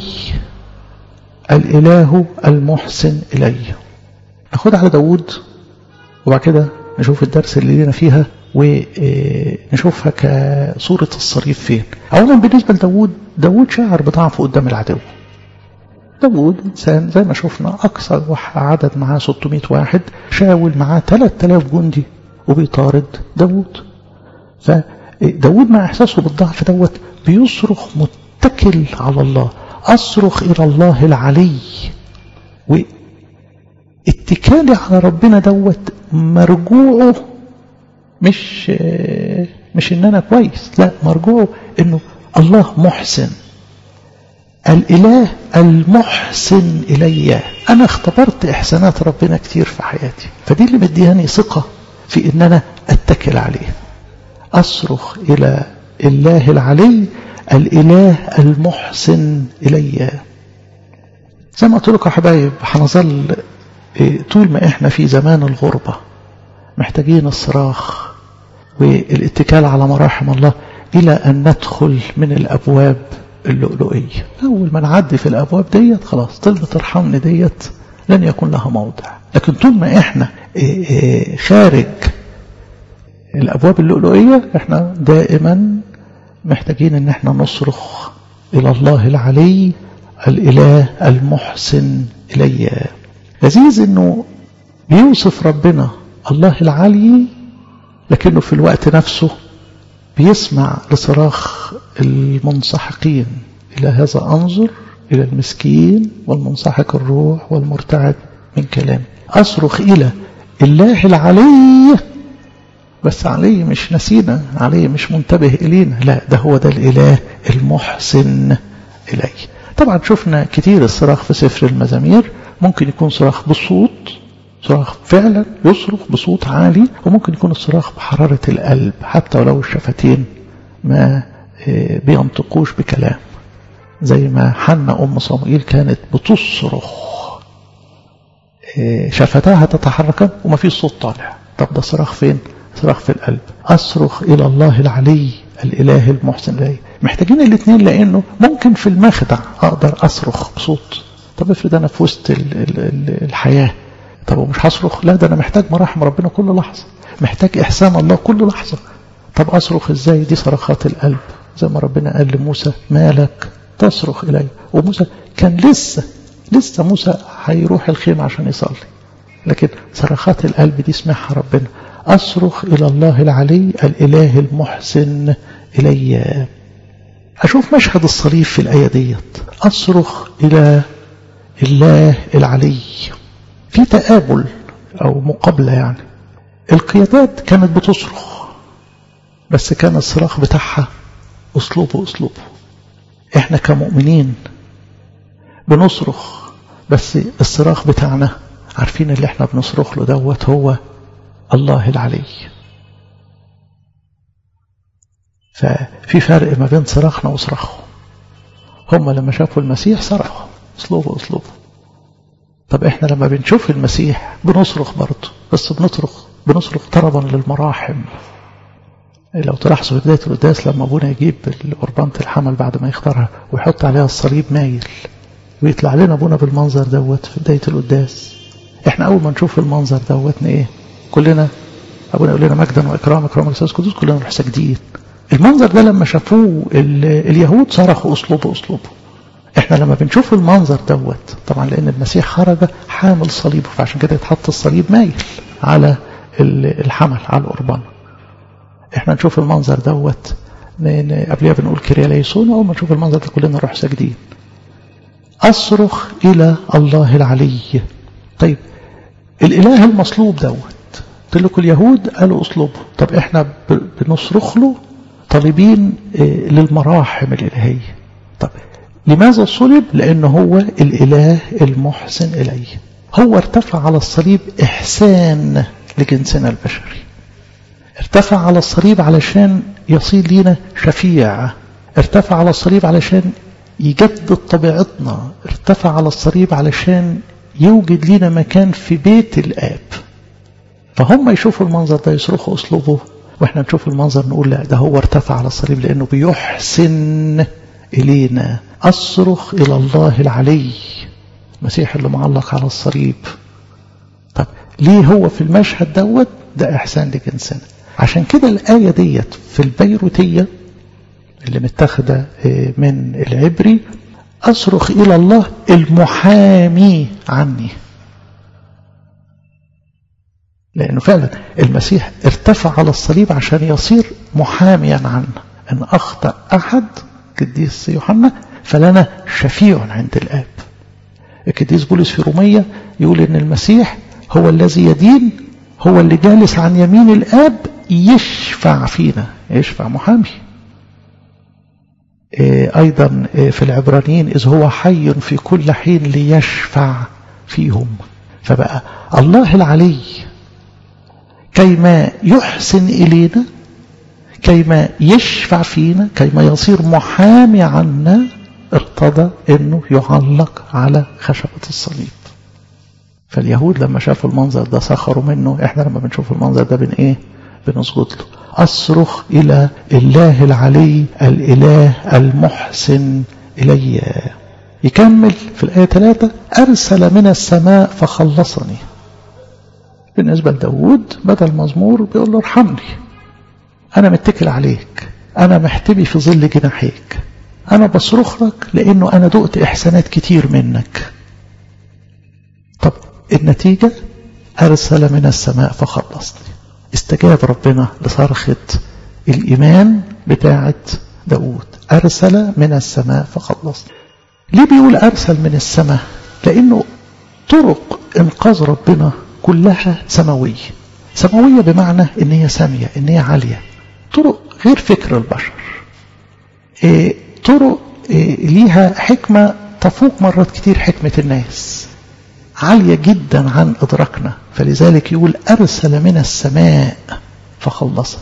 الإله المحسن إلي ناخد على داود وبعد كده نشوف الدرس اللي لنا فيها ونشوفها كصورة الصريف فين أولا بالنسبة لداود داود شاعر بضعفه قدام العدو داود إنسان زي ما شفنا أكثر عدد معاه 600 واحد شاول معاه 3000 جندي وبيطارد داود فداود مع إحساسه بالضعف دوت بيصرخ متكل على الله أصرخ إلى الله العلي واتكالي على ربنا دوت مرجوعه مش مش ان انا كويس لا مرجوعه انه الله محسن الاله المحسن الي انا اختبرت احسانات ربنا كتير في حياتي فدي اللي مدياني ثقه في ان انا اتكل عليه اصرخ الى الله العلي الاله المحسن الي زي ما قلت لكم يا حبايب هنظل طول ما احنا في زمان الغربه محتاجين الصراخ والاتكال على مراحم الله إلى أن ندخل من الأبواب اللؤلؤية أول ما نعدي في الأبواب ديت خلاص طلبة ارحمني ديت لن يكون لها موضع لكن طول ما احنا خارج الأبواب اللؤلؤية احنا دائما محتاجين ان احنا نصرخ إلى الله العلي الإله المحسن إلي لذيذ انه بيوصف ربنا الله العلي لكنه في الوقت نفسه بيسمع لصراخ المنسحقين إلى هذا أنظر إلى المسكين والمنسحق الروح والمرتعد من كلام أصرخ إلى الله العلي بس علي مش نسينا علي مش منتبه إلينا لا ده هو ده الإله المحسن إليه طبعا شفنا كتير الصراخ في سفر المزامير ممكن يكون صراخ بصوت صراخ فعلا يصرخ بصوت عالي وممكن يكون الصراخ بحرارة القلب حتى ولو الشفتين ما بينطقوش بكلام زي ما حنا أم صموئيل كانت بتصرخ شفتاها تتحركا وما فيش صوت طالع طب ده صراخ فين صراخ في القلب أصرخ إلى الله العلي الإله المحسن لي محتاجين الاثنين لأنه ممكن في المخدع أقدر أصرخ بصوت طب افرض أنا في وسط الحياة طب ومش هصرخ لا ده أنا محتاج مراحم ربنا كل لحظة محتاج إحسان الله كل لحظة طب أصرخ إزاي دي صرخات القلب زي ما ربنا قال لموسى مالك تصرخ إلي وموسى كان لسه لسه موسى هيروح الخيمة عشان يصلي لكن صرخات القلب دي سمعها ربنا أصرخ إلى الله العلي الإله المحسن إلي أشوف مشهد الصليب في الآية ديت أصرخ إلى الله العلي في تقابل أو مقابلة يعني القيادات كانت بتصرخ بس كان الصراخ بتاعها أسلوبه أسلوبه إحنا كمؤمنين بنصرخ بس الصراخ بتاعنا عارفين اللي احنا بنصرخ له دوت هو الله العلي ففي فرق ما بين صراخنا وصراخهم هم لما شافوا المسيح صرخوا اسلوبه اسلوبه طب احنا لما بنشوف المسيح بنصرخ برضه بس بنصرخ بنصرخ طلبا للمراحم لو تلاحظوا في بداية القداس لما ابونا يجيب قربانة الحمل بعد ما يختارها ويحط عليها الصليب مايل ويطلع لنا ابونا بالمنظر دوت في بداية القداس احنا اول ما نشوف المنظر دوت ايه كلنا ابونا يقول لنا مجدا واكرام اكرام الاستاذ قدوس كلنا نروح ساجدين المنظر ده لما شافوه اليهود صرخوا اسلوبه اسلوبه احنا لما بنشوف المنظر دوت طبعا لان المسيح خرج حامل صليبه فعشان كده يتحط الصليب مايل على الحمل على القربان احنا نشوف المنظر دوت قبلها بنقول كريا ليسون اول ما نشوف المنظر ده كلنا نروح ساجدين اصرخ الى الله العلي طيب الاله المصلوب دوت قلت لكم اليهود قالوا اصلبه طب احنا بنصرخ له طالبين للمراحم الالهيه طب لماذا صلب لانه هو الاله المحسن اليه هو ارتفع على الصليب احسان لجنسنا البشري ارتفع على الصليب علشان يصير لينا شفيع ارتفع على الصليب علشان يجدد طبيعتنا ارتفع على الصليب علشان يوجد لنا مكان في بيت الآب فهم يشوفوا المنظر ده يصرخوا أسلوبه واحنا نشوف المنظر نقول لا ده هو ارتفع على الصليب لأنه بيحسن إلينا أصرخ إلى الله العلي المسيح اللي معلق على الصليب طب ليه هو في المشهد دوت ده إحسان لجنسنا عشان كده الآية ديت في البيروتية اللي متاخدة من العبري أصرخ إلى الله المحامي عني لأنه فعلا المسيح ارتفع على الصليب عشان يصير محاميا عنا إن أخطأ أحد قديس يوحنا فلنا شفيع عند الآب القديس بولس في رومية يقول إن المسيح هو الذي يدين هو اللي جالس عن يمين الآب يشفع فينا يشفع محامي أيضا في العبرانيين إذ هو حي في كل حين ليشفع فيهم فبقى الله العلي كيما يحسن إلينا كيما يشفع فينا كيما يصير محامي عنا ارتضى أنه يعلق على خشبة الصليب فاليهود لما شافوا المنظر ده سخروا منه احنا لما بنشوف المنظر ده بن ايه بنسجد له أصرخ إلى الله العلي الإله المحسن إلي يكمل في الآية 3 أرسل من السماء فخلصني بالنسبة لداود بدل مزمور بيقول له ارحمني أنا متكل عليك أنا محتبي في ظل جناحيك أنا بصرخ لك لأنه أنا دقت إحسانات كتير منك طب النتيجة أرسل من السماء فخلصني استجاب ربنا لصرخة الإيمان بتاعة داود أرسل من السماء فخلصني ليه بيقول أرسل من السماء لأنه طرق إنقاذ ربنا كلها سماوية سماوية بمعنى إن هي سامية إن هي عالية طرق غير فكر البشر إيه طرق إيه ليها حكمة تفوق مرات كتير حكمة الناس عالية جدا عن إدراكنا فلذلك يقول أرسل من السماء فخلصني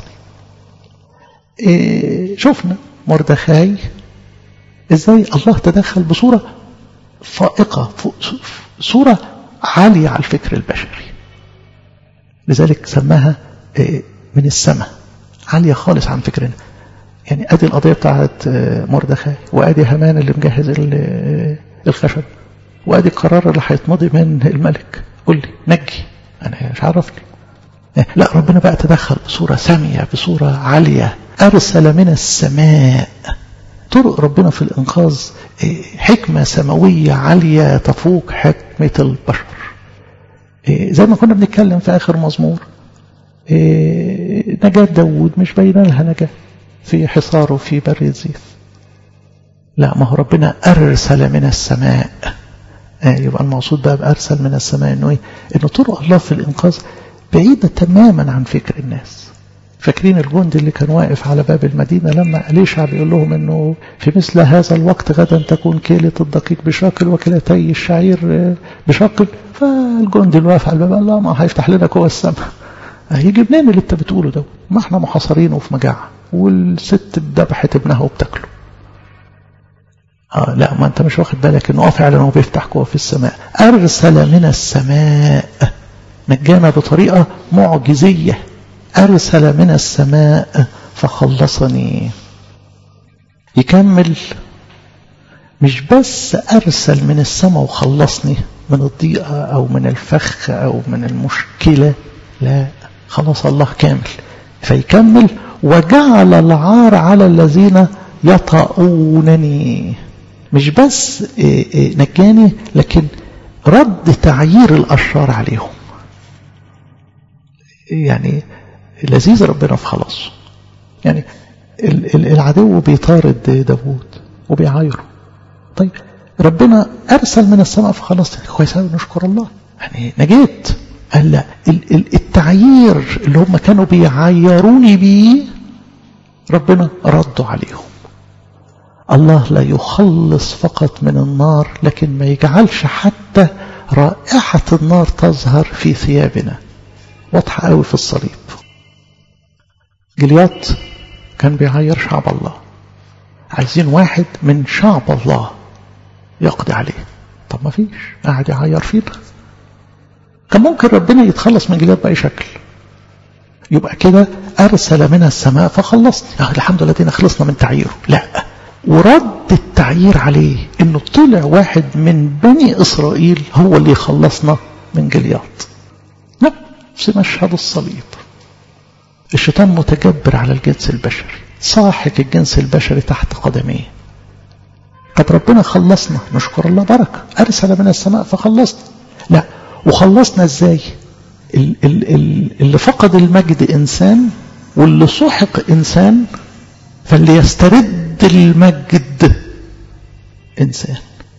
إيه شفنا مردخاي ازاي الله تدخل بصورة فائقة صورة عالية على الفكر البشري لذلك سماها إيه من السماء عالية خالص عن فكرنا يعني ادي القضية بتاعت مردخاي وادي همان اللي مجهز الخشب وادي القرار اللي هيتمضي من الملك قول لي نجي انا مش عرفني لا ربنا بقى تدخل بصورة سامية بصورة عالية أرسل من السماء طرق ربنا في الإنقاذ حكمة سماوية عالية تفوق حكمة البشر زي ما كنا بنتكلم في آخر مزمور نجاة داود مش باينة لها نجاة في حصاره في بر الزيف لا ما هو ربنا أرسل من السماء آه يبقى المقصود بقى بأرسل من السماء إنه إيه؟ إنه طرق الله في الإنقاذ بعيدة تماما عن فكر الناس فاكرين الجندي اللي كان واقف على باب المدينة لما أليشع بيقول لهم إنه في مثل هذا الوقت غدا تكون كيلة الدقيق بشاكل وكلتي الشعير بشاكل فالجندي اللي واقف على الباب قال لا ما هيفتح لنا قوة السماء هيجي منين اللي انت بتقوله ده ما احنا محاصرين وفي مجاعة والست ذبحت ابنها وبتاكله آه لا ما انت مش واخد بالك انه فعلا هو بيفتح قوة في السماء ارسل من السماء نجانا بطريقة معجزية أرسل من السماء فخلصني يكمل مش بس أرسل من السماء وخلصني من الضيقة أو من الفخ أو من المشكلة لا خلاص الله كامل فيكمل وجعل العار على الذين يطؤونني مش بس نجاني لكن رد تعيير الأشرار عليهم يعني لذيذ ربنا في خلاصه يعني العدو بيطارد داوود وبيعايره طيب ربنا أرسل من السماء فخلاص كويس قوي نشكر الله يعني نجيت قال لا التعيير اللي هم كانوا بيعايروني بيه ربنا ردوا عليهم الله لا يخلص فقط من النار لكن ما يجعلش حتى رائحة النار تظهر في ثيابنا واضحة قوي في الصليب جليات كان بيعير شعب الله عايزين واحد من شعب الله يقضي عليه طب ما فيش قاعد يعير فينا كان ممكن ربنا يتخلص من جليات بأي شكل يبقى كده أرسل من السماء فخلصني آه الحمد لله دينا خلصنا من تعييره لا ورد التعيير عليه انه طلع واحد من بني اسرائيل هو اللي يخلصنا من جليات نفس مشهد الصليب الشيطان متجبر على الجنس البشري صاحك الجنس البشري تحت قدميه طب ربنا خلصنا نشكر الله بركة أرسل من السماء فخلصنا لا وخلصنا ازاي ال ال ال اللي فقد المجد إنسان واللي سحق إنسان فاللي يسترد المجد إنسان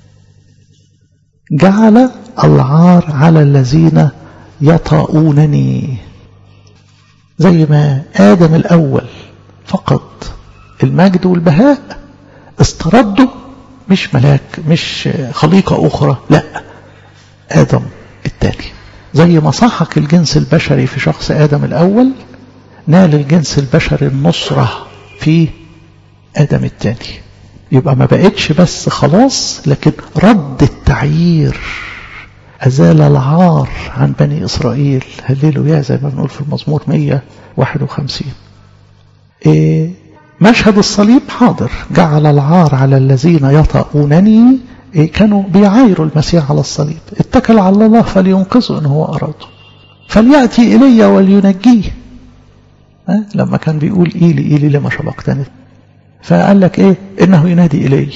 جعل العار على الذين يطاؤونني زي ما آدم الأول فقد المجد والبهاء استرده مش ملاك مش خليقة أخرى لا آدم الثاني زي ما صحك الجنس البشري في شخص آدم الأول نال الجنس البشري النصرة في آدم الثاني يبقى ما بقتش بس خلاص لكن رد التعيير أزال العار عن بني إسرائيل هللوا يا زي ما بنقول في المزمور 151 إيه مشهد الصليب حاضر جعل العار على الذين يطؤونني إيه كانوا بيعايروا المسيح على الصليب اتكل على الله فلينقذه إن هو أراده فليأتي إلي ولينجيه أه؟ لما كان بيقول إيلي إيلي لما شبقتني فقال لك إيه إنه ينادي إلي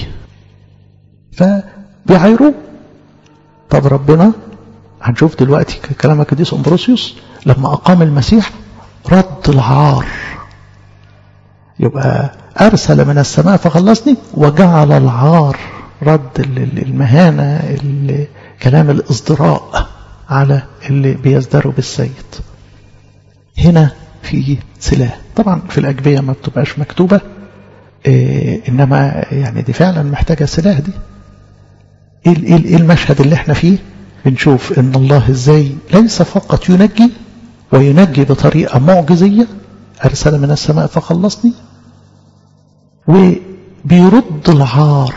فبيعايروه طب ربنا هنشوف دلوقتي كلام القديس امبروسيوس لما اقام المسيح رد العار يبقى ارسل من السماء فخلصني وجعل العار رد المهانه كلام الازدراء على اللي بيزدروا بالسيد هنا في سلاح طبعا في الاجبيه ما بتبقاش مكتوبه إيه انما يعني دي فعلا محتاجه سلاح دي ايه ايه المشهد اللي احنا فيه بنشوف ان الله ازاي ليس فقط ينجي وينجي بطريقة معجزية ارسل من السماء فخلصني وبيرد العار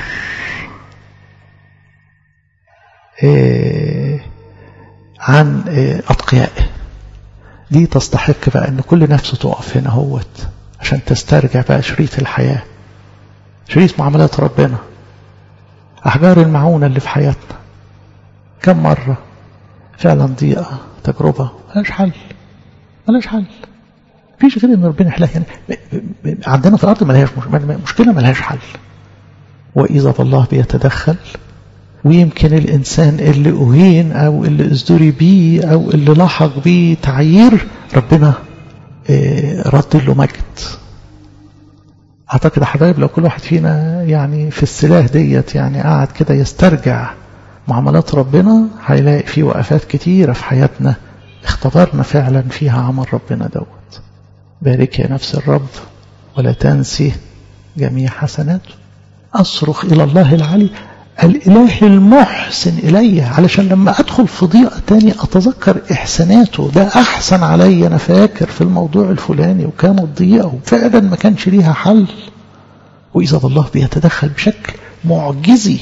إيه عن إيه اتقيائه دي تستحق بقى ان كل نفس تقف هنا هوت عشان تسترجع بقى شريط الحياة شريط معاملات ربنا أحجار المعونة اللي في حياتنا كم مرة فعلا ضيقة تجربة ملهاش حل ملهاش حل فيش غير ان ربنا يحلها يعني عندنا في الارض ملهاش مشكله ملهاش حل واذا الله بيتدخل ويمكن الانسان اللي اهين او اللي ازدري بيه او اللي لحق بيه تعيير ربنا رد له مجد أعتقد يا حبايب لو كل واحد فينا يعني في السلاح ديت يعني قاعد كده يسترجع معاملات ربنا هيلاقي فيه وقفات كتيرة في حياتنا اختبرنا فعلا فيها عمل ربنا دوت بارك يا نفس الرب ولا تنسي جميع حسناته أصرخ إلى الله العلي الإله المحسن إلي علشان لما أدخل في ضيقة تاني أتذكر إحساناته ده أحسن علي أنا فاكر في الموضوع الفلاني وكانت ضيقة وفعلا ما كانش ليها حل وإذا الله بيتدخل بشكل معجزي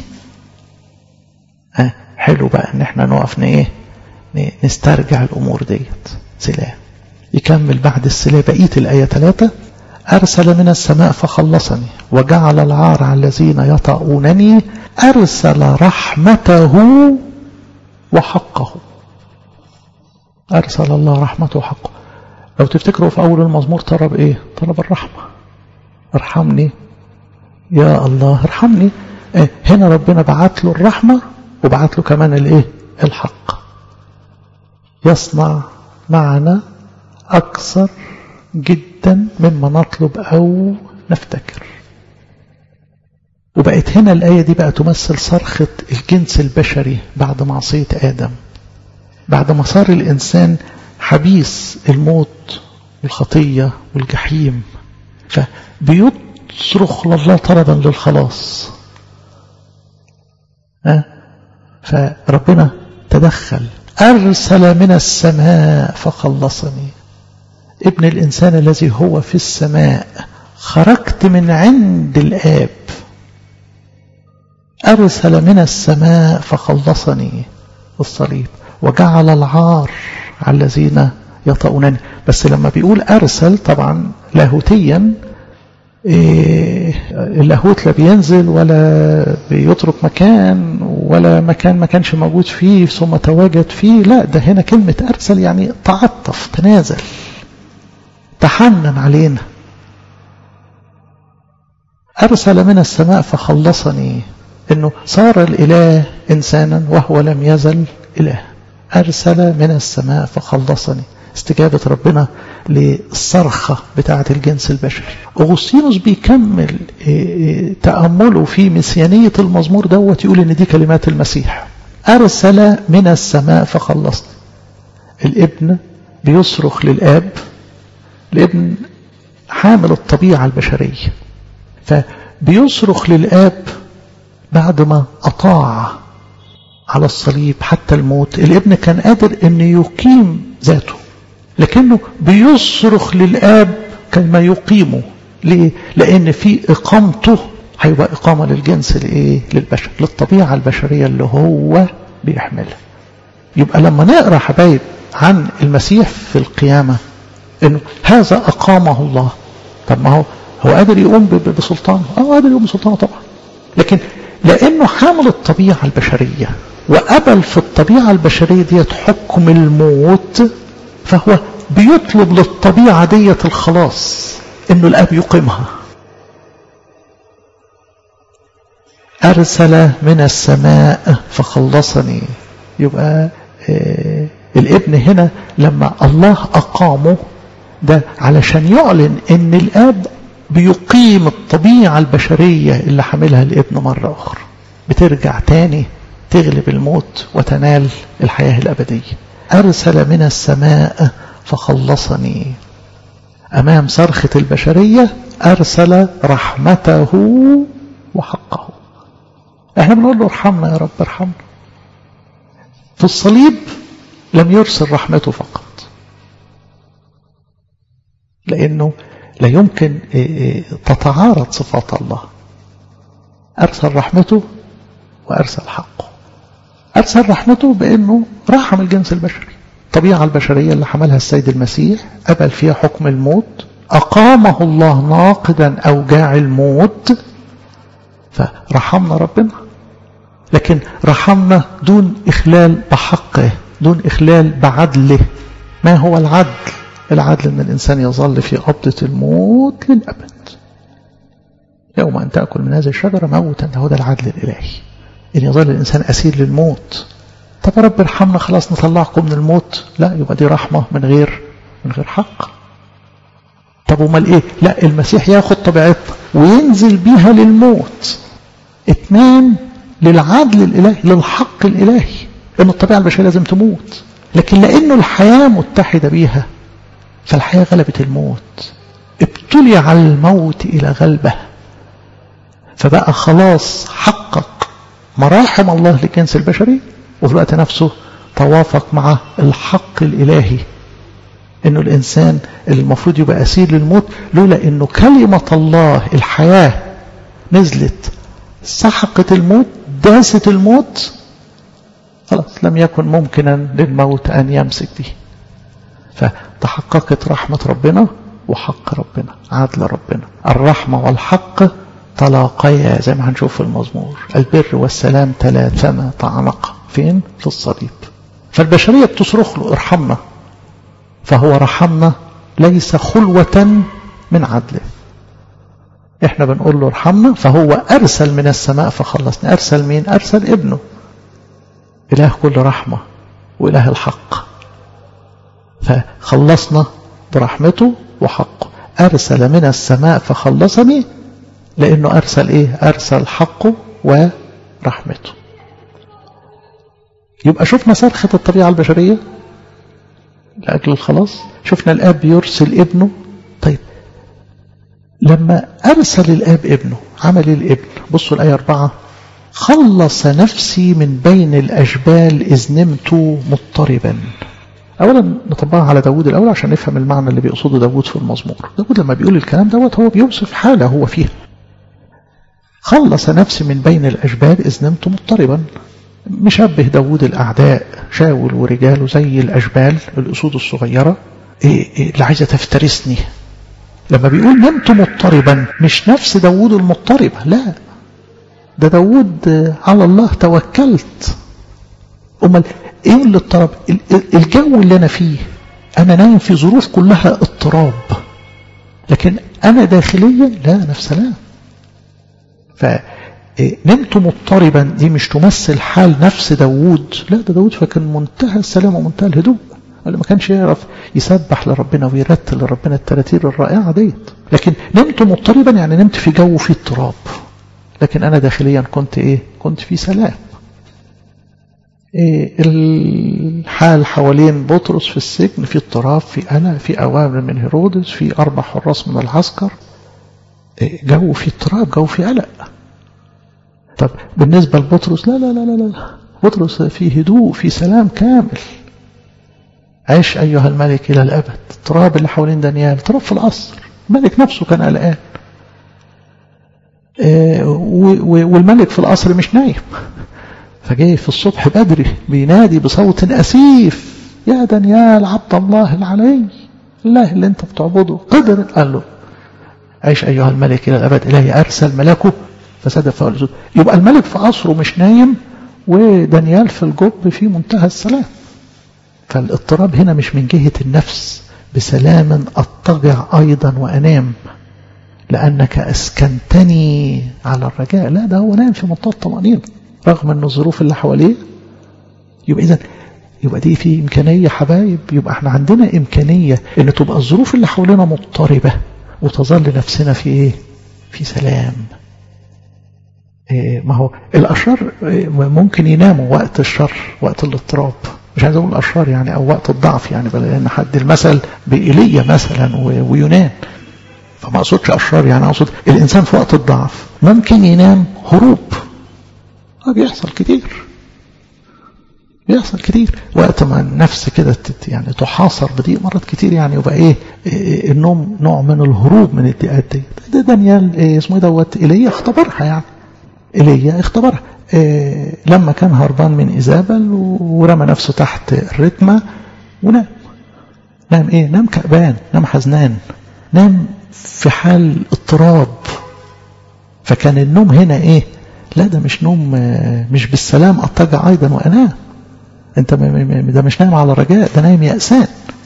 أه حلو بقى إن احنا نقف إيه نسترجع الأمور ديت سلام يكمل بعد السلام بقية الآية ثلاثة أرسل من السماء فخلصني وجعل العار على الذين يطؤونني أرسل رحمته وحقه أرسل الله رحمته وحقه لو تفتكروا في أول المزمور طلب إيه طلب الرحمة ارحمني يا الله ارحمني إيه هنا ربنا بعت له الرحمة وبعت له كمان الإيه الحق يصنع معنا أكثر جدا مما نطلب أو نفتكر وبقت هنا الآية دي بقى تمثل صرخة الجنس البشري بعد معصية آدم بعد ما صار الإنسان حبيس الموت والخطية والجحيم فبيصرخ لله طلبا للخلاص أه؟ فربنا تدخل أرسل من السماء فخلصني ابن الإنسان الذي هو في السماء خرجت من عند الآب أرسل من السماء فخلصني الصليب وجعل العار على الذين يطؤونني بس لما بيقول أرسل طبعا لاهوتيا إيه اللاهوت لا بينزل ولا بيترك مكان ولا مكان ما كانش موجود فيه ثم تواجد فيه لا ده هنا كلمة أرسل يعني تعطف تنازل تحنن علينا أرسل من السماء فخلصني أنه صار الإله إنسانا وهو لم يزل إله أرسل من السماء فخلصني استجابة ربنا للصرخة بتاعة الجنس البشري أغسطينوس بيكمل تأمله في مسيانية المزمور دوت يقول إن دي كلمات المسيح أرسل من السماء فخلصني الابن بيصرخ للآب الابن حامل الطبيعة البشرية فبيصرخ للآب بعد ما أطاع على الصليب حتى الموت الابن كان قادر أن يقيم ذاته لكنه بيصرخ للآب كما يقيمه ليه؟ لأن في إقامته هيبقى إقامة للجنس لإيه؟ للبشر للطبيعة البشرية اللي هو بيحملها يبقى لما نقرأ حبايب عن المسيح في القيامة انه هذا اقامه الله طب ما هو هو قادر يقوم بسلطانه اه قادر يقوم بسلطانه طبعا لكن لانه حامل الطبيعه البشريه وقبل في الطبيعه البشريه ديت حكم الموت فهو بيطلب للطبيعه ديت الخلاص انه الاب يقيمها ارسل من السماء فخلصني يبقى آه الابن هنا لما الله اقامه ده علشان يعلن ان الاب بيقيم الطبيعة البشرية اللي حاملها الابن مرة اخرى بترجع تاني تغلب الموت وتنال الحياة الابدية ارسل من السماء فخلصني امام صرخة البشرية ارسل رحمته وحقه احنا بنقول له ارحمنا يا رب ارحمنا في الصليب لم يرسل رحمته فقط لأنه لا يمكن تتعارض صفات الله أرسل رحمته وأرسل حقه أرسل رحمته بأنه رحم الجنس البشري الطبيعة البشرية اللي حملها السيد المسيح قبل فيها حكم الموت أقامه الله ناقدا أوجاع الموت فرحمنا ربنا لكن رحمنا دون إخلال بحقه دون إخلال بعدله ما هو العدل العدل أن الإنسان يظل في قبضة الموت للأبد يوم أن تأكل من هذه الشجرة موتا هو ده العدل الإلهي إن يظل الإنسان أسير للموت طب يا رب ارحمنا خلاص نطلعكم من الموت لا يبقى دي رحمة من غير من غير حق طب ومال ايه لا المسيح ياخد طبيعتنا وينزل بيها للموت اتنين للعدل الإلهي للحق الإلهي إن الطبيعة البشرية لازم تموت لكن لأنه الحياة متحدة بيها فالحياة غلبت الموت ابتلي على الموت إلى غلبه فبقى خلاص حقق مراحم الله للجنس البشري وفي الوقت نفسه توافق مع الحق الإلهي انه الانسان اللي المفروض يبقى اسير للموت لولا انه كلمة الله الحياة نزلت سحقت الموت داست الموت خلاص لم يكن ممكنا للموت ان يمسك به فتحققت رحمة ربنا وحق ربنا عدل ربنا الرحمة والحق تلاقيا زي ما هنشوف في المزمور البر والسلام تلاثما تعنقا فين في الصليب فالبشرية بتصرخ له ارحمنا فهو رحمنا ليس خلوة من عدله احنا بنقول له ارحمنا فهو ارسل من السماء فخلصنا ارسل مين ارسل ابنه اله كل رحمة واله الحق فخلصنا برحمته وحقه ارسل من السماء فخلصني لانه ارسل ايه ارسل حقه ورحمته يبقى شفنا صرخة الطبيعة البشرية لأجل الخلاص شفنا الآب يرسل ابنه طيب لما أرسل الآب ابنه عمل الابن بصوا الآية أربعة خلص نفسي من بين الأجبال إذ نمت مضطربا أولا نطبقها على داود الأول عشان نفهم المعنى اللي بيقصده داود في المزمور داود لما بيقول الكلام دوت هو بيوصف حالة هو فيها خلص نفسي من بين الأجبال إذ نمت مضطربا مشبه داود الأعداء شاول ورجاله زي الأجبال الأسود الصغيرة إيه إيه اللي عايزة تفترسني لما بيقول نمت مضطربا مش نفس داود المضطربة لا ده داود على الله توكلت أمال إيه اللي اضطرب الجو اللي أنا فيه أنا نايم في ظروف كلها اضطراب لكن أنا داخليا لا أنا في سلام فنمت مضطربا دي مش تمثل حال نفس داوود لا ده داوود فكان منتهى السلام ومنتهى الهدوء اللي ما كانش يعرف يسبح لربنا ويرتل لربنا التراتير الرائعة ديت لكن نمت مضطربا يعني نمت في جو فيه اضطراب لكن أنا داخليا كنت إيه كنت في سلام إيه الحال حوالين بطرس في السجن في اضطراب في قلق في أوامر من هيرودس في أربع حراس من العسكر إيه جو في اضطراب جو في قلق طب بالنسبة لبطرس لا لا لا لا لا بطرس في هدوء في سلام كامل عيش أيها الملك إلى الأبد التراب اللي حوالين دانيال تراب في القصر الملك نفسه كان قلقان إيه والملك في القصر مش نايم فجاي في الصبح بدري بينادي بصوت أسيف يا دانيال عبد الله العلي الله اللي انت بتعبده قدر قال له عيش أيها الملك إلى الأبد إلهي أرسل ملكه فسد فوق الأسود يبقى الملك في قصره مش نايم ودانيال في الجب في منتهى السلام فالاضطراب هنا مش من جهة النفس بسلام أضطجع أيضا وأنام لأنك أسكنتني على الرجاء لا ده هو نام في منتهى الطمأنينة رغم أن الظروف اللي حواليه يبقى إذا يبقى دي في إمكانية حبايب يبقى احنا عندنا إمكانية أن تبقى الظروف اللي حوالينا مضطربة وتظل نفسنا في إيه في سلام إيه ما هو الأشرار ممكن يناموا وقت الشر وقت الاضطراب مش عايز أقول الأشرار يعني أو وقت الضعف يعني بل لأن حد المثل بإيليا مثلا ويونان فما أقصدش أشرار يعني أقصد الإنسان في وقت الضعف ممكن ينام هروب بيحصل كتير بيحصل كتير وقت ما النفس كده يعني تحاصر بضيق مرات كتير يعني يبقى ايه, إيه النوم نوع من الهروب من الضيقات دي ده دانيال إيه اسمه ايه دوت ايليا اختبرها يعني ايليا اختبرها إيه لما كان هربان من ايزابل ورمى نفسه تحت الرتمه ونام نام ايه نام كأبان نام حزنان نام في حال اضطراب فكان النوم هنا ايه لا ده مش نوم مش بالسلام اضطجع ايضا وانام انت ده مش نايم على رجاء ده نايم يأسان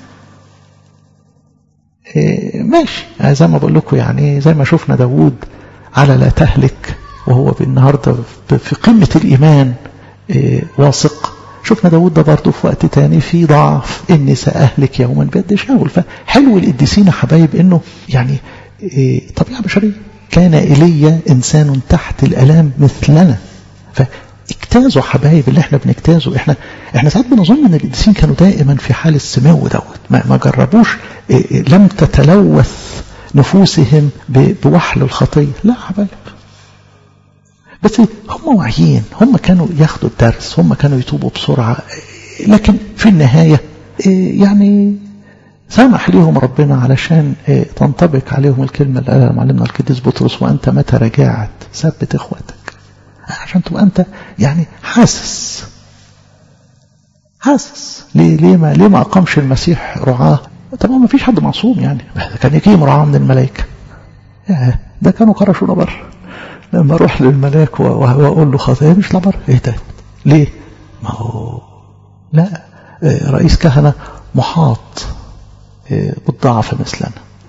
إيه ماشي زي ما بقول لكم يعني زي ما شفنا داوود على لا تهلك وهو النهارده في قمة الإيمان إيه واثق شفنا داود ده برضه في وقت تاني في ضعف إني سأهلك يوما بيد شاول فحلو القديسين حبايب إنه يعني إيه طبيعة بشرية كان إيليا إنسان تحت الألام مثلنا فاجتازوا حبايب اللي احنا بنجتازه احنا احنا ساعات بنظن ان القديسين كانوا دائما في حال السمو دوت ما, ما جربوش لم تتلوث نفوسهم بوحل الخطيه لا حبايب بس هم واعيين هم كانوا ياخدوا الدرس هم كانوا يتوبوا بسرعه لكن في النهايه يعني سامح ليهم ربنا علشان تنطبق عليهم الكلمة اللي قالها معلمنا القديس بطرس وأنت متى رجعت ثبت إخواتك عشان تبقى أنت يعني حاسس حاسس ليه ليه ما ليه ما أقامش المسيح رعاة طبعا ما فيش حد معصوم يعني كان يقيم رعاة من الملائكة ده كانوا قرشوا لبر لما أروح للملاك وأقول له خطية مش لبر إيه ده ليه ما هو لا رئيس كهنة محاط بالضعف مثلنا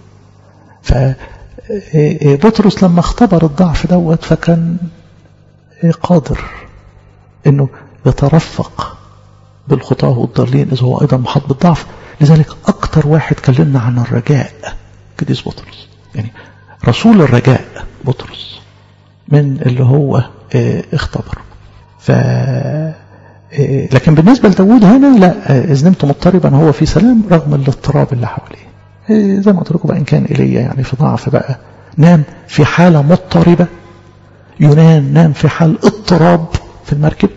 فبطرس لما اختبر الضعف دوت فكان قادر انه يترفق بالخطاه والضالين اذا هو ايضا محاط بالضعف لذلك اكتر واحد كلمنا عن الرجاء قديس بطرس يعني رسول الرجاء بطرس من اللي هو اختبر ف لكن بالنسبة لداود هنا لا إذ نمت مضطربا هو في سلام رغم الاضطراب اللي حواليه زي ما قلت لكم بقى إن كان إيليا يعني في ضعف بقى نام في حالة مضطربة يونان نام في حال اضطراب في المركب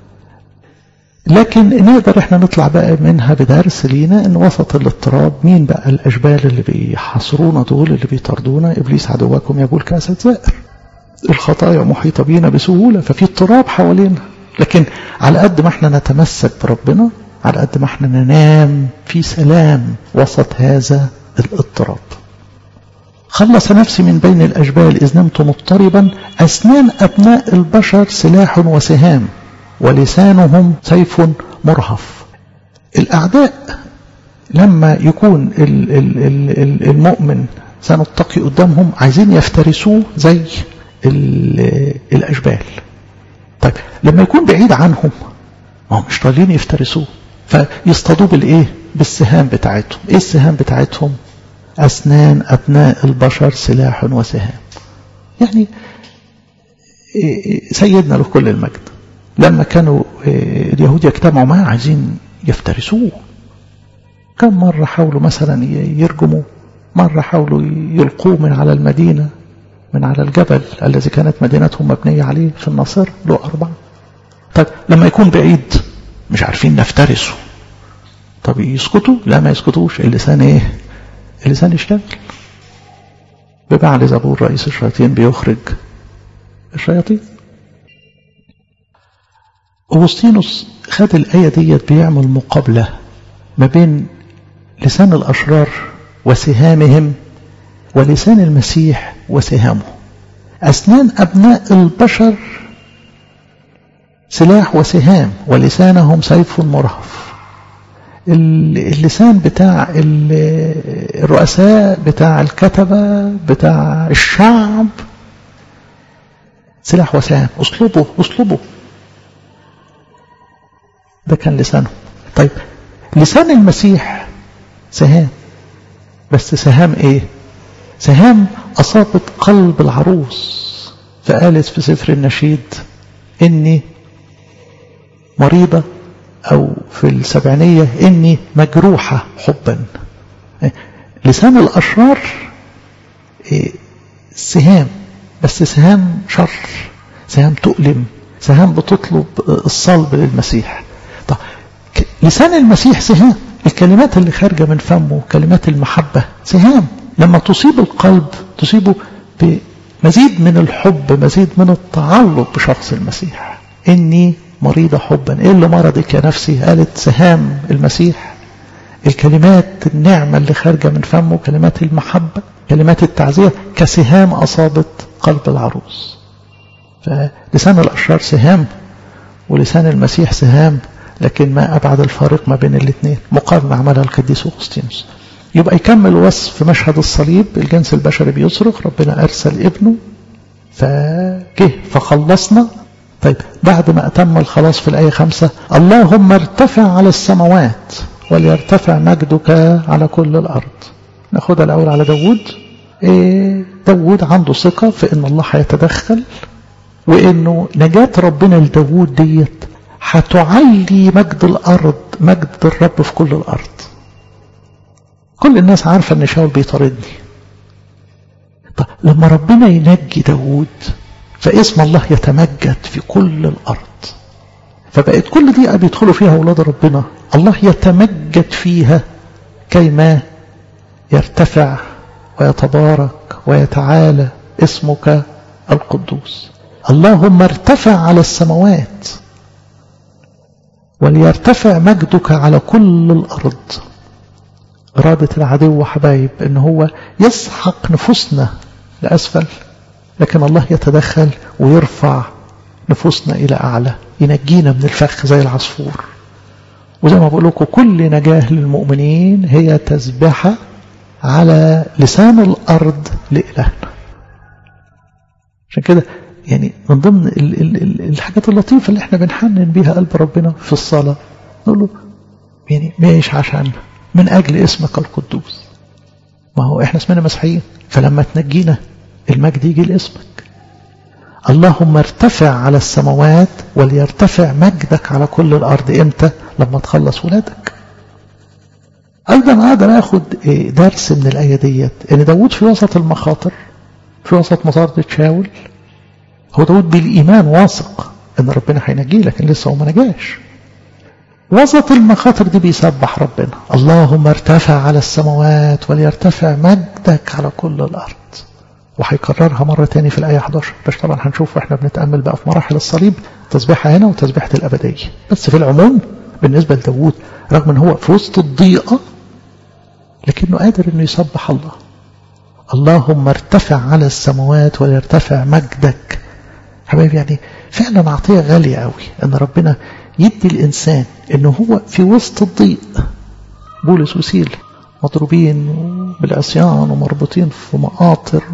لكن نقدر احنا نطلع بقى منها بدرس لينا ان وسط الاضطراب مين بقى الاشبال اللي بيحاصرونا دول اللي بيطردونا ابليس عدوكم يقول كاسة زائر الخطايا محيطة بينا بسهولة ففي اضطراب حوالينا لكن على قد ما احنا نتمسك بربنا على قد ما احنا ننام في سلام وسط هذا الاضطراب خلص نفسي من بين الأجبال إذ نمت مضطربا أسنان أبناء البشر سلاح وسهام ولسانهم سيف مرهف الأعداء لما يكون المؤمن سنتقي قدامهم عايزين يفترسوه زي الأجبال طيب لما يكون بعيد عنهم ما هم مش راضيين يفترسوه فيصطادوه بالايه بالسهام بتاعتهم ايه السهام بتاعتهم اسنان ابناء البشر سلاح وسهام يعني سيدنا له كل المجد لما كانوا اليهود يجتمعوا معاه عايزين يفترسوه كم مرة حاولوا مثلا يرجموا مرة حاولوا يلقوه من على المدينة من على الجبل الذي كانت مدينتهم مبنية عليه في الناصر له أربعة طيب لما يكون بعيد مش عارفين نفترسه طب يسكتوا لا ما يسكتوش اللسان ايه اللسان يشتغل ببعل زبور رئيس الشياطين بيخرج الشياطين أغسطينوس خد الآية ديت بيعمل مقابلة ما بين لسان الأشرار وسهامهم ولسان المسيح وسهامه أسنان أبناء البشر سلاح وسهام ولسانهم سيف مرهف اللسان بتاع الرؤساء بتاع الكتبة بتاع الشعب سلاح وسهام اسلوبه اسلوبه ده كان لسانه طيب لسان المسيح سهام بس سهام ايه سهام أصابت قلب العروس فقالت في سفر النشيد إني مريضة أو في السبعينية إني مجروحة حبا لسان الأشرار سهام بس سهام شر سهام تؤلم سهام بتطلب الصلب للمسيح طب لسان المسيح سهام الكلمات اللي خارجة من فمه كلمات المحبة سهام لما تصيب القلب تصيبه بمزيد من الحب مزيد من التعلق بشخص المسيح إني مريضة حبا إيه اللي مرضك يا نفسي قالت سهام المسيح الكلمات النعمة اللي خارجة من فمه كلمات المحبة كلمات التعزية كسهام أصابت قلب العروس فلسان الأشرار سهام ولسان المسيح سهام لكن ما أبعد الفارق ما بين الاثنين مقارنة عملها القديس أغسطينوس يبقى يكمل وصف مشهد الصليب الجنس البشري بيصرخ ربنا أرسل ابنه فجه فخلصنا طيب بعد ما أتم الخلاص في الآية خمسة اللهم ارتفع على السماوات وليرتفع مجدك على كل الأرض ناخدها الأول على داود إيه داود عنده ثقة في ان الله هيتدخل وانه نجاة ربنا لداود ديت هتعلي مجد الارض مجد الرب في كل الارض كل الناس عارفة ان شاول بيطاردني طب لما ربنا ينجي داود فاسم الله يتمجد في كل الارض فبقت كل دقيقة بيدخلوا فيها أولاد ربنا الله يتمجد فيها كيما يرتفع ويتبارك ويتعالى اسمك القدوس اللهم ارتفع على السماوات وليرتفع مجدك على كل الأرض إرادة العدو حبايب إن هو يسحق نفوسنا لأسفل لكن الله يتدخل ويرفع نفوسنا إلى أعلى ينجينا من الفخ زي العصفور وزي ما بقول لكم كل نجاة للمؤمنين هي تسبحة على لسان الأرض لإلهنا عشان كده يعني من ضمن ال ال ال الحاجات اللطيفة اللي احنا بنحنن بيها قلب ربنا في الصلاة نقول له يعني مايش عشان من أجل اسمك القدوس ما هو احنا اسمنا مسيحيين فلما تنجينا المجد يجي لاسمك اللهم ارتفع على السماوات وليرتفع مجدك على كل الأرض امتى لما تخلص ولادك أيضا أقدر أخد درس من الآية ديت إن داود في وسط المخاطر في وسط مطاردة شاول هو داود بالإيمان واثق إن ربنا هينجيه لكن لسه هو ما نجاش وسط المخاطر دي بيسبح ربنا اللهم ارتفع على السماوات وليرتفع مجدك على كل الأرض وهيكررها مرة تاني في الآية 11 بس طبعا هنشوف واحنا بنتأمل بقى في مراحل الصليب تسبيحة هنا وتسبيحة الأبدية بس في العموم بالنسبة لداود رغم ان هو في وسط الضيقة لكنه قادر انه يسبح الله اللهم ارتفع على السماوات وليرتفع مجدك حبايبي يعني فعلا عطية غالية قوي ان ربنا يدي الإنسان انه هو في وسط الضيق بولس وسيل مضروبين بالعصيان ومربوطين في مقاطر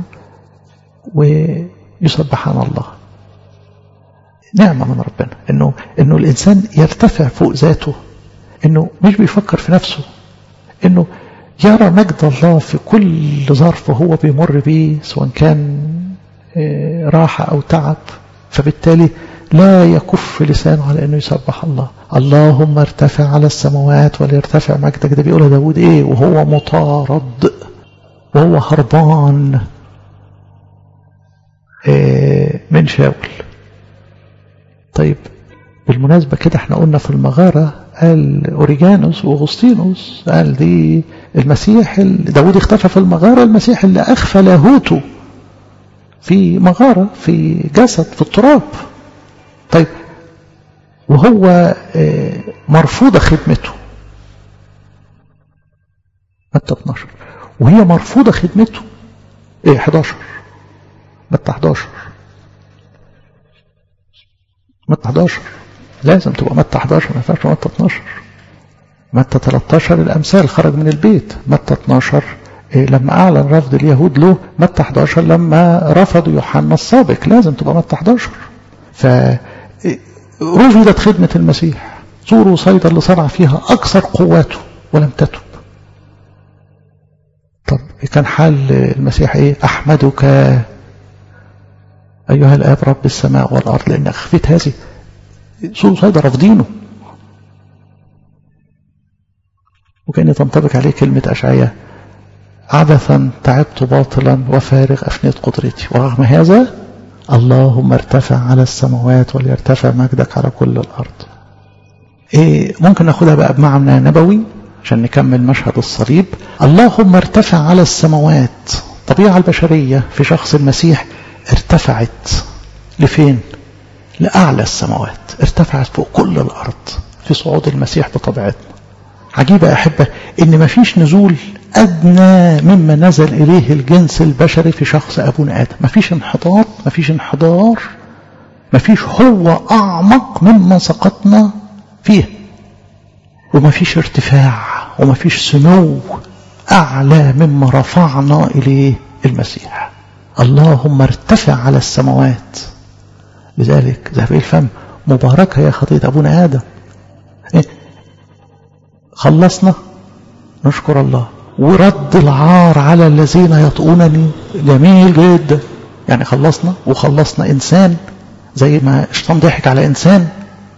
ويسبحان الله نعمة من ربنا انه انه الانسان يرتفع فوق ذاته انه مش بيفكر في نفسه انه يرى مجد الله في كل ظرف هو بيمر بيه سواء كان راحة او تعب فبالتالي لا يكف لسانه على انه يسبح الله اللهم ارتفع على السماوات وليرتفع مجدك ده بيقولها داود ايه وهو مطارد وهو هربان إيه من شاول طيب بالمناسبة كده احنا قلنا في المغارة قال أوريجانوس وأغسطينوس قال دي المسيح داود اختفى في المغارة المسيح اللي أخفى لاهوته في مغارة في جسد في التراب طيب وهو مرفوضة خدمته متى 12 وهي مرفوضة خدمته ايه 11 متى 11 متى 11 لازم تبقى متى 11 ما ينفعش متى 12 متى 13 الامثال خرج من البيت متى 12 إيه لما اعلن رفض اليهود له متى 11 لما رفضوا يوحنا السابق لازم تبقى متى 11 ف رفضت خدمة المسيح صوروا صيدا اللي صنع فيها أكثر قواته ولم تتب طب كان حال المسيح ايه أحمدك أيها الآب رب السماء والأرض لأن أخفيت هذه صوروا صيدا رافضينه وكان تنطبق عليه كلمة أشعية عبثا تعبت باطلا وفارغ أفنيت قدرتي ورغم هذا اللهم ارتفع على السماوات وليرتفع مجدك على كل الأرض إيه ممكن ناخدها بقى بمعنى نبوي عشان نكمل مشهد الصليب اللهم ارتفع على السماوات الطبيعة البشرية في شخص المسيح ارتفعت لفين لأعلى السماوات ارتفعت فوق كل الأرض في صعود المسيح بطبيعتنا عجيبة يا أحبة إن مفيش نزول أدنى مما نزل إليه الجنس البشري في شخص أبونا آدم مفيش انحطاط مفيش انحدار مفيش هو أعمق مما سقطنا فيه ومفيش ارتفاع ومفيش سمو أعلى مما رفعنا إليه المسيح اللهم ارتفع على السماوات لذلك ذهب الفم مباركة يا خطية أبونا آدم إيه؟ خلصنا نشكر الله ورد العار على الذين يطؤونني جميل جدا يعني خلصنا وخلصنا إنسان زي ما الشيطان ضحك على إنسان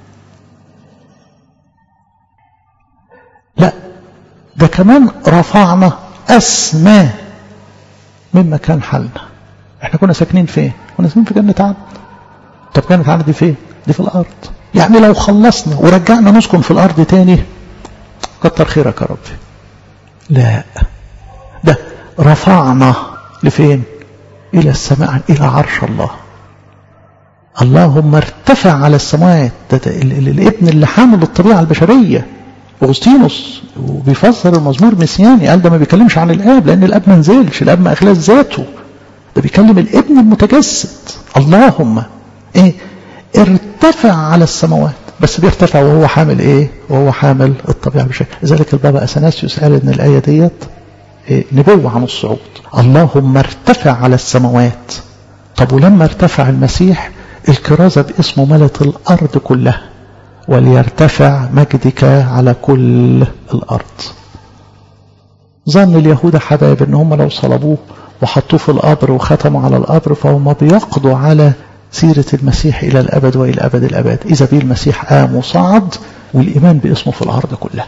لا ده كمان رفعنا أسمى مما كان حالنا احنا كنا ساكنين فين كنا ساكنين في جنة عدن طب جنة عدن دي فين دي في الأرض يعني لو خلصنا ورجعنا نسكن في الأرض تاني كتر خيرك يا ربي لا ده رفعنا لفين إلى السماء إلى عرش الله اللهم ارتفع على السماوات ده, ده الابن اللي حامل الطبيعة البشرية أغسطينوس وبيفسر المزمور مسياني قال ده ما بيكلمش عن الآب لأن الآب ما نزلش الآب ما أخلاص ذاته ده بيكلم الابن المتجسد اللهم إيه ارتفع على السماوات بس بيرتفع وهو حامل ايه وهو حامل الطبيعة بشكل لذلك البابا أثناسيوس قال ان الآية ديت إيه نبوة عن الصعود اللهم ارتفع على السماوات طب ولما ارتفع المسيح الكرازة باسمه ملت الأرض كلها وليرتفع مجدك على كل الأرض ظن اليهود حبايب ان هم لو صلبوه وحطوه في القبر وختموا على القبر فهم بيقضوا على سيرة المسيح إلى الأبد وإلى أبد الأبد إذا به المسيح قام وصعد والإيمان باسمه في الأرض كلها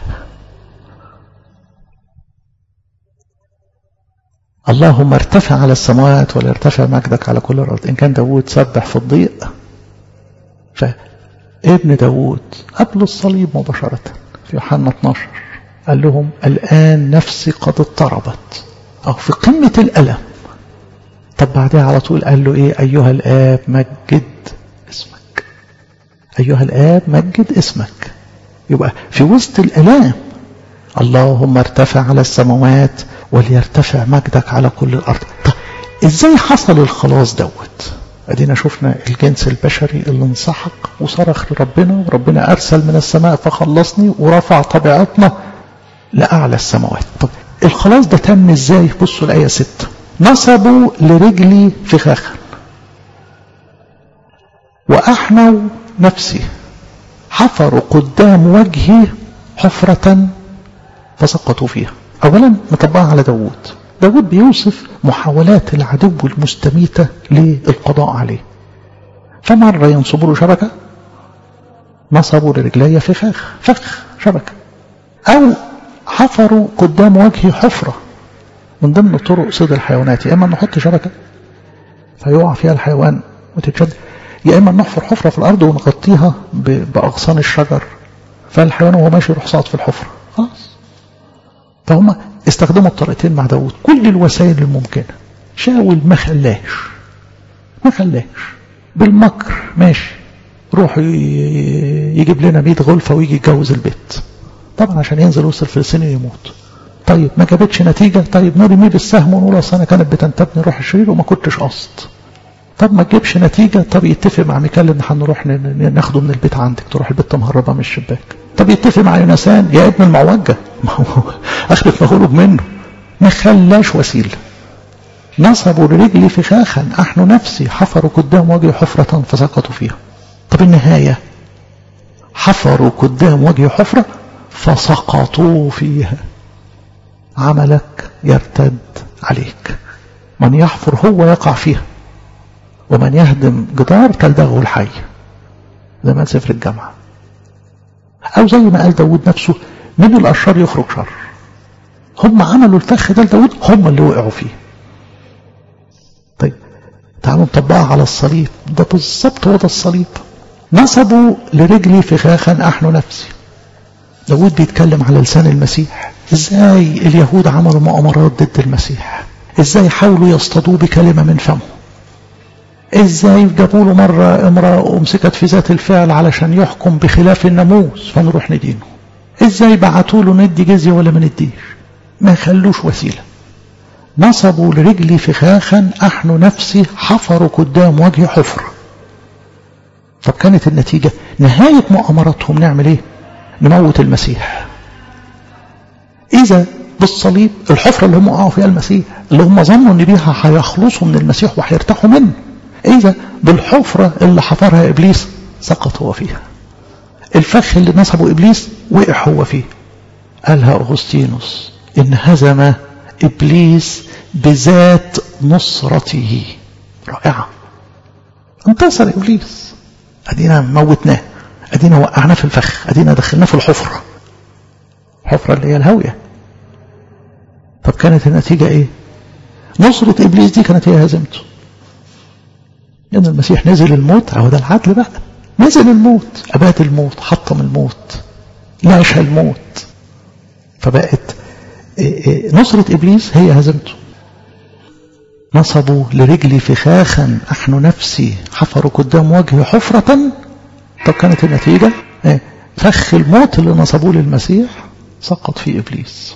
اللهم ارتفع على السماوات وليرتفع مجدك على كل الأرض إن كان داود سبح في الضيق فابن داود قبل الصليب مباشرة في يوحنا 12 قال لهم الآن نفسي قد اضطربت أو في قمة الألم طب بعدها على طول قال له ايه ايها الاب مجد اسمك ايها الاب مجد اسمك يبقى في وسط الالام اللهم ارتفع على السماوات وليرتفع مجدك على كل الارض طب ازاي حصل الخلاص دوت ادينا شفنا الجنس البشري اللي انسحق وصرخ لربنا وربنا ارسل من السماء فخلصني ورفع طبيعتنا لاعلى السماوات طب الخلاص ده تم ازاي بصوا الايه 6 نصبوا لرجلي فخاخا وأحنوا نفسي حفروا قدام وجهي حفرة فسقطوا فيها أولا مطبقها على داود داود بيوصف محاولات العدو المستميتة للقضاء عليه فمرة ينصبوا له شبكة نصبوا لرجلي فخاخ فخ شبكة أو حفروا قدام وجهي حفرة من ضمن طرق صيد الحيوانات يا اما نحط شبكه فيقع فيها الحيوان وتتشد يا اما نحفر حفره في الارض ونغطيها باغصان الشجر فالحيوان وهو ماشي يروح صاد في الحفره خلاص فهم استخدموا الطريقتين مع داود كل الوسائل الممكنه شاول ما خلاش ما خلاش بالمكر ماشي روح يجيب لنا 100 غلفه ويجي يتجوز البيت طبعا عشان ينزل وسط الفلسطيني يموت طيب ما جابتش نتيجة طيب نرمي بالسهم ونقول اصل انا كانت بتنتابني روح الشرير وما كنتش قصد طب ما تجيبش نتيجة طب يتفق مع ميكال ان هنروح ناخده من البيت عندك تروح البيت مهربة من الشباك طب يتفق مع يونسان يا ابن المعوجة ما هو اخرة مغلوب منه ما خلاش وسيلة نصبوا لرجلي فخاخا احنوا نفسي حفروا قدام وجهي حفرة فسقطوا فيها طب النهاية حفروا قدام وجهي حفرة فسقطوا فيها عملك يرتد عليك من يحفر هو يقع فيها ومن يهدم جدار تلدغه الحي زي ما سفر الجامعة أو زي ما قال داود نفسه من الأشرار يخرج شر هم عملوا الفخ ده لداود هم اللي وقعوا فيه طيب تعالوا نطبقها على الصليب ده بالظبط هو ده الصليب نصبوا لرجلي فخاخا أحنوا نفسي داود بيتكلم على لسان المسيح ازاي اليهود عملوا مؤامرات ضد المسيح ازاي حاولوا يصطادوه بكلمة من فمه ازاي جابوا له مرة امرأة امسكت في ذات الفعل علشان يحكم بخلاف الناموس فنروح ندينه ازاي بعتوا له ندي جزية ولا ما نديش ما خلوش وسيلة نصبوا لرجلي فخاخا احنوا نفسي حفروا قدام وجهي حفرة طب كانت النتيجة نهاية مؤامراتهم نعمل ايه نموت المسيح إذا بالصليب الحفرة اللي هم وقعوا فيها المسيح اللي هم ظنوا ان بيها هيخلصوا من المسيح وهيرتاحوا منه إذا بالحفرة اللي حفرها إبليس سقط هو فيها الفخ اللي نصبه إبليس وقع هو فيه قالها أغسطينوس إن هزم إبليس بذات نصرته رائعة انتصر إبليس أدينا موتناه أدينا وقعناه في الفخ أدينا دخلناه في الحفرة الحفرة اللي هي الهاوية طب كانت النتيجة إيه نصرة إبليس دي كانت هي هزمته لأن المسيح نزل الموت أهو ده العدل بقى نزل الموت أباد الموت حطم الموت نعش الموت فبقت نصرة إبليس هي هزمته نصبوا لرجلي فخاخا أحن نفسي حفروا قدام وجهي حفرة طب كانت النتيجة فخ الموت اللي نصبوه للمسيح سقط في إبليس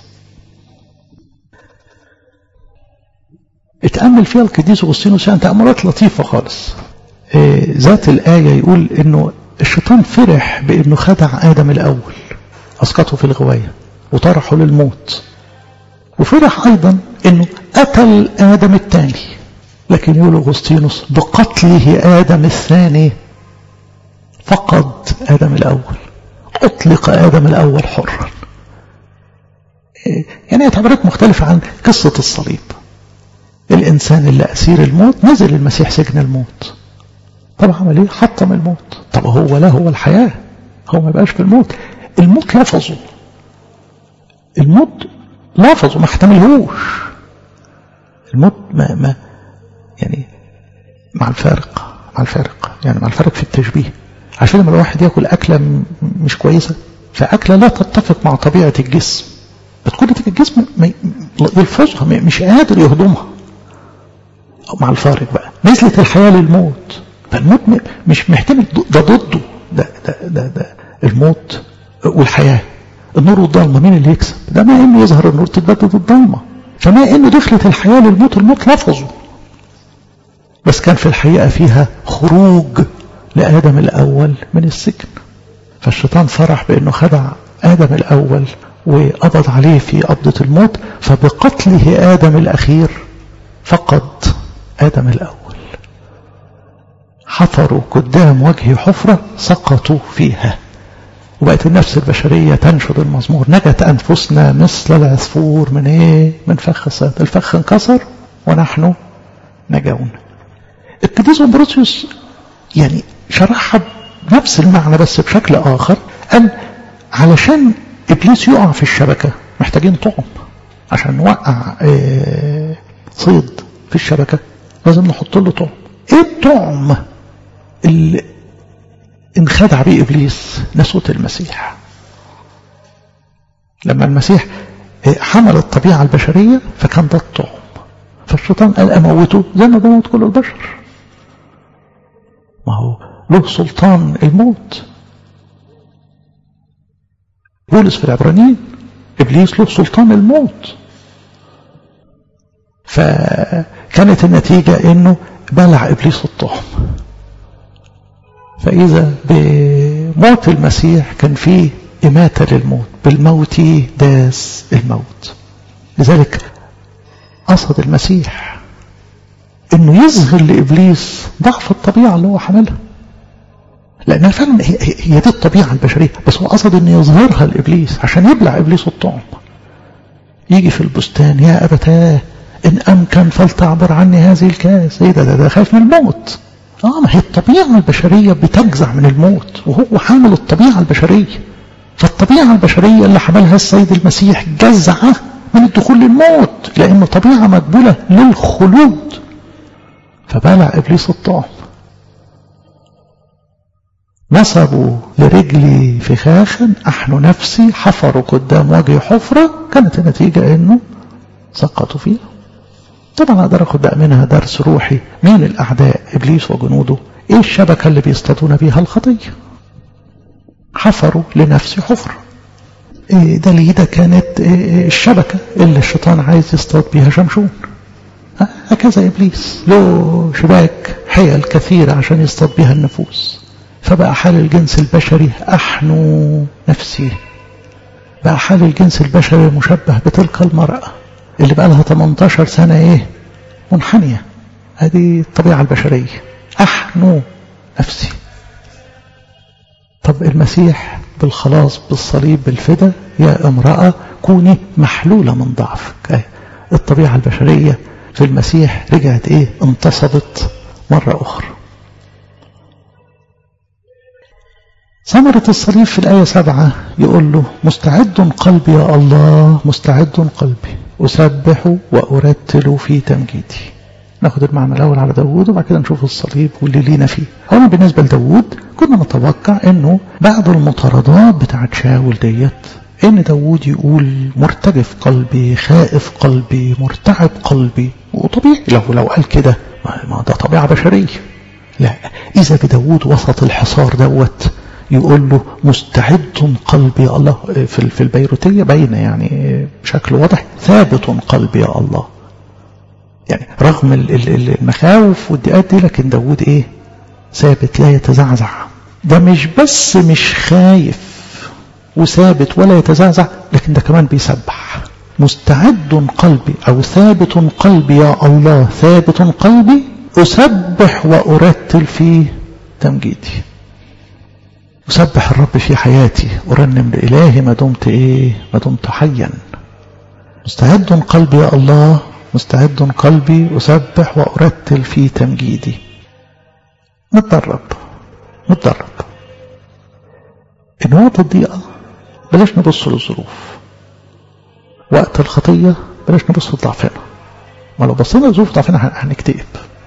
اتأمل فيها القديس أغسطينوس يعني تأملات لطيفة خالص ذات الآية يقول إنه الشيطان فرح بإنه خدع آدم الأول أسقطه في الغواية وطرحه للموت وفرح أيضا أنه قتل آدم الثاني لكن يقول أغسطينوس بقتله آدم الثاني فقد آدم الأول أطلق آدم الأول حرا يعني اعتبارات مختلفة عن قصة الصليب الإنسان اللي أسير الموت نزل المسيح سجن الموت طب عمل ايه حطم الموت طب هو لا هو الحياة هو ما بقاش في الموت الموت لفظه الموت لفظه ما احتملهوش الموت ما, ما يعني مع الفارق مع الفارق يعني مع الفارق في التشبيه عشان لما الواحد ياكل أكلة مش كويسة فأكلة لا تتفق مع طبيعة الجسم بتكون الجسم يلفظها مش قادر يهضمها مع الفارق بقى نزلت الحياة للموت فالموت مش محتمل ده ضده ده, ده, ده, ده الموت والحياة النور والضلمة مين اللي يكسب ده ما انه يظهر النور تتبدد الضلمة فما انه دخلت الحياة للموت الموت لفظه بس كان في الحقيقة فيها خروج لآدم الأول من السجن فالشيطان فرح بأنه خدع آدم الأول وقبض عليه في قبضة الموت فبقتله آدم الأخير فقد آدم الأول حفروا قدام وجه حفرة سقطوا فيها وبقت النفس البشرية تنشد المزمور نجت أنفسنا مثل العصفور من إيه؟ من فخ الصيد الفخ انكسر ونحن نجون القديس امبروسيوس يعني شرحها بنفس المعنى بس بشكل آخر قال علشان إبليس يقع في الشبكة محتاجين طعم عشان نوقع اه صيد في الشبكة لازم نحط له طعم ايه الطعم اللي انخدع بيه إبليس نسوة المسيح لما المسيح حمل الطبيعة البشرية فكان ده الطعم فالشيطان قال أموته زي ما بموت كل البشر ما هو له سلطان الموت بولس في العبرانيين إبليس له سلطان الموت فكانت النتيجة إنه بلع إبليس الطعم فإذا بموت المسيح كان فيه إماتة للموت بالموت داس الموت لذلك قصد المسيح انه يظهر لابليس ضعف الطبيعه اللي هو حاملها لانها فعلا هي, هي دي الطبيعه البشريه بس هو قصد انه يظهرها لابليس عشان يبلع ابليس الطعم يجي في البستان يا ابتاه ان امكن فلتعبر عني هذه الكاس ايه ده ده, ده خايف من الموت اه ما هي الطبيعه البشريه بتجزع من الموت وهو حامل الطبيعه البشريه فالطبيعه البشريه اللي حملها السيد المسيح جزعه من الدخول للموت لأنه طبيعة مقبولة للخلود فبلع إبليس الطعم نصبوا لرجلي فخاخا أحن نفسي حفروا قدام وجهي حفرة كانت النتيجة أنه سقطوا فيها طبعا أقدر أخد بقى منها درس روحي مين الأعداء إبليس وجنوده إيه الشبكة اللي بيصطادون بيها الخطية حفروا لنفسي حفرة ده ليه ده كانت الشبكة اللي الشيطان عايز يصطاد بيها شمشون هكذا إبليس له شباك حيل كثيرة عشان يصطاد بيها النفوس فبقى حال الجنس البشري أحنو نفسي بقى حال الجنس البشري مشبه بتلك المرأة اللي بقى لها 18 سنة ايه منحنية هذه الطبيعة البشرية أحنو نفسي طب المسيح بالخلاص بالصليب بالفدا يا امرأة كوني محلولة من ضعفك أي الطبيعة البشرية في المسيح رجعت ايه انتصبت مرة أخرى ثمرة الصليب في الآية سبعة يقول له مستعد قلبي يا الله مستعد قلبي أسبح وأرتل في تمجيدي ناخد المعنى الأول على داوود وبعد كده نشوف الصليب واللي لينا فيه هنا بالنسبة لداوود كنا نتوقع انه بعد المطاردات بتاعت شاول ديت ان داوود يقول مرتجف قلبي خائف قلبي مرتعب قلبي وطبيعي لو لو قال كده ما ده طبيعة بشرية لا إذا بداوود وسط الحصار دوت يقول له مستعد قلبي يا الله في في البيروتية باينة يعني بشكل واضح ثابت قلبي يا الله يعني رغم المخاوف والضيقات دي لكن داوود ايه ثابت لا يتزعزع ده مش بس مش خايف وثابت ولا يتزعزع لكن ده كمان بيسبح مستعد قلبي أو ثابت قلبي يا الله ثابت قلبي أسبح وأرتل في تمجيدي أسبح الرب في حياتي أرنم لإلهي ما دمت إيه ما دمت حيا مستعد قلبي يا الله مستعد قلبي أسبح وأرتل في تمجيدي نتدرب نتدرب إن وقت الضيقة بلاش نبص للظروف وقت الخطية بلاش نبص لضعفنا ما لو بصينا لظروف ضعفنا هنكتئب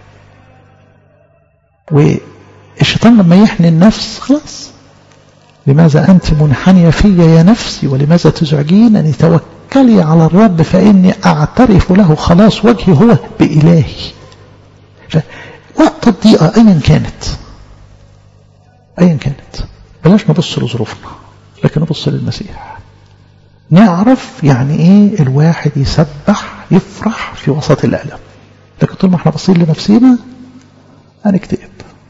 والشيطان لما يحني النفس خلاص لماذا أنت منحنية في يا نفسي ولماذا تزعجينني توكلي على الرب فإني أعترف له خلاص وجهي هو بإلهي وقت الضيقة أيا كانت أيا كانت بلاش نبص لظروفنا لكن نبص للمسيح نعرف يعني ايه الواحد يسبح يفرح في وسط الألم لكن طول ما احنا باصين لنفسينا هنكتئب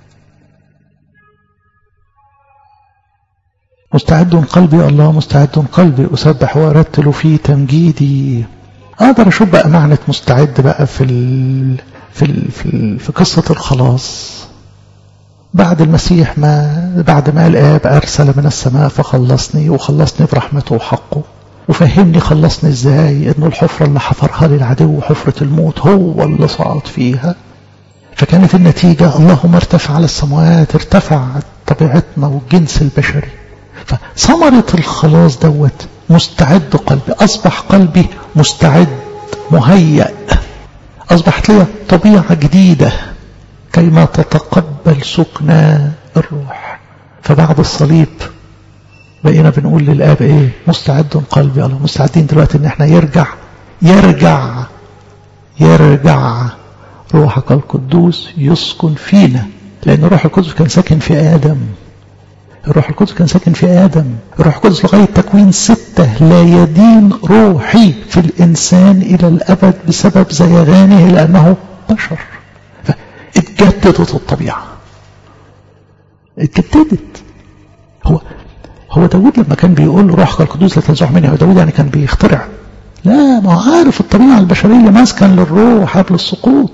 مستعد قلبي الله مستعد قلبي أسبح وأرتل في تمجيدي أقدر أشوف بقى معنى مستعد بقى في ال... في ال... في, ال... في قصة الخلاص بعد المسيح ما بعد ما الآب أرسل من السماء فخلصني وخلصني برحمته وحقه وفهمني خلصني ازاي انه الحفرة اللي حفرها لي العدو حفرة الموت هو اللي صعد فيها فكانت النتيجة اللهم ارتفع على السماوات ارتفع طبيعتنا والجنس البشري فثمرة الخلاص دوت مستعد قلبي أصبح قلبي مستعد مهيأ أصبحت لي طبيعة جديدة كيما تتقبل سكنى الروح فبعد الصليب بقينا بنقول للآب ايه مستعد قلبي الله مستعدين دلوقتي ان احنا يرجع يرجع يرجع روحك القدوس يسكن فينا لأن الروح القدس كان ساكن في آدم الروح القدس كان ساكن في آدم الروح القدس لغاية تكوين ستة لا يدين روحي في الإنسان إلى الأبد بسبب زيغانه لأنه بشر اتجددت الطبيعة اتجددت هو هو داود لما كان بيقول له روحك القدوس لا تنزح مني هو داود يعني كان بيخترع لا ما هو عارف الطبيعة البشرية مسكن للروح قبل السقوط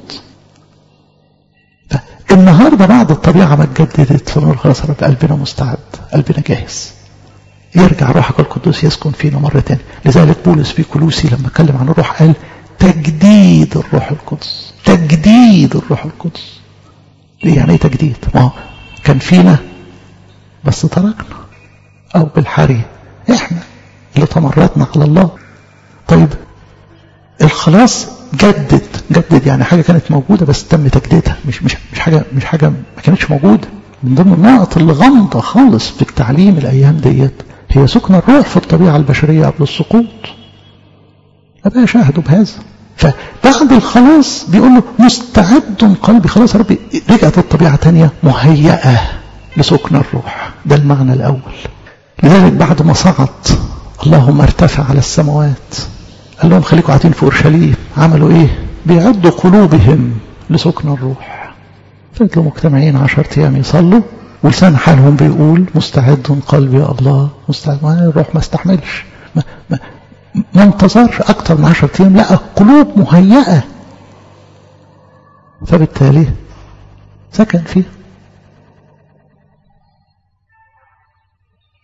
النهاردة بعد الطبيعة ما اتجددت فنقول خلاص رب قلبنا مستعد قلبنا جاهز يرجع روحك القدوس يسكن فينا مرة تانية لذلك بولس في كلوسي لما اتكلم عن الروح قال تجديد الروح القدس تجديد الروح القدس ليه يعني ايه تجديد ما هو كان فينا بس تركنا او بالحري احنا اللي تمردنا على الله طيب الخلاص جدد جدد يعني حاجة كانت موجودة بس تم تجديدها مش مش مش حاجة مش حاجة ما كانتش موجودة من ضمن النقط اللي غامضة خالص في التعليم الأيام ديت هي سكن الروح في الطبيعة البشرية قبل السقوط أبقى شاهدوا بهذا فبعد الخلاص بيقول له مستعد قلبي خلاص يا ربي رجعت الطبيعة تانية مهيئة لسكن الروح ده المعنى الأول لذلك بعد ما صعد اللهم ارتفع على السماوات قال لهم خليكم قاعدين في اورشليم عملوا ايه بيعدوا قلوبهم لسكن الروح فضلوا مجتمعين عشرة ايام يصلوا ولسان حالهم بيقول مستعد قلبي يا الله مستعد ما الروح ما استحملش ما, ما, ما انتظرش اكتر من عشرة ايام لا قلوب مهيئة فبالتالي سكن فيه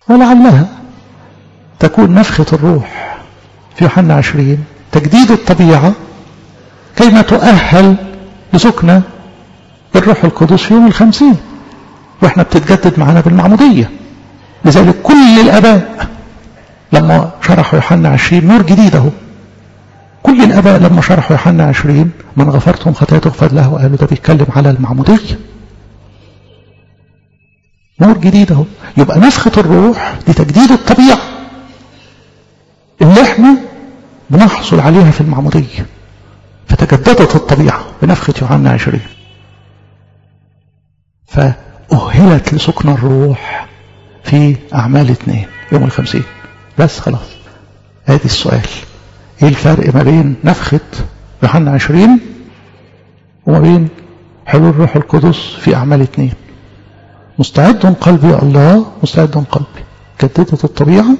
ولعلها تكون نفخة الروح في يوحنا عشرين تجديد الطبيعة كيما تؤهل لسكنة الروح القدس في يوم الخمسين واحنا بتتجدد معنا بالمعمودية لذلك كل الآباء لما شرحوا يوحنا عشرين نور جديد اهو كل الآباء لما شرحوا يوحنا عشرين من غفرتهم خطايا تغفر له قالوا ده بيتكلم على المعمودية نور جديد اهو يبقى نفخة الروح دي تجديد الطبيعة اللي احنا بنحصل عليها في المعمودية فتجددت الطبيعة بنفخة يوحنا عشرين فأهلت لسكن الروح في أعمال اثنين يوم الخمسين بس خلاص ادي السؤال ايه الفرق ما بين نفخة يوحنا عشرين وما بين حلول الروح القدس في أعمال اثنين مستعد قلبي الله مستعد قلبي جددت الطبيعة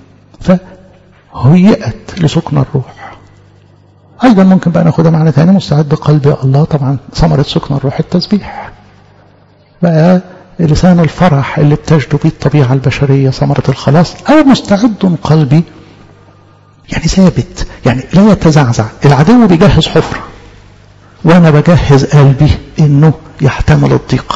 فهيئت لسكن الروح أيضا ممكن بقى ناخدها معنى ثاني مستعد قلبي الله طبعا ثمرة سكن الروح التسبيح بقى لسان الفرح اللي بتجد به الطبيعة البشرية ثمرة الخلاص أو مستعد قلبي يعني ثابت يعني لا يتزعزع العدو بيجهز حفرة وأنا بجهز قلبي إنه يحتمل الضيقة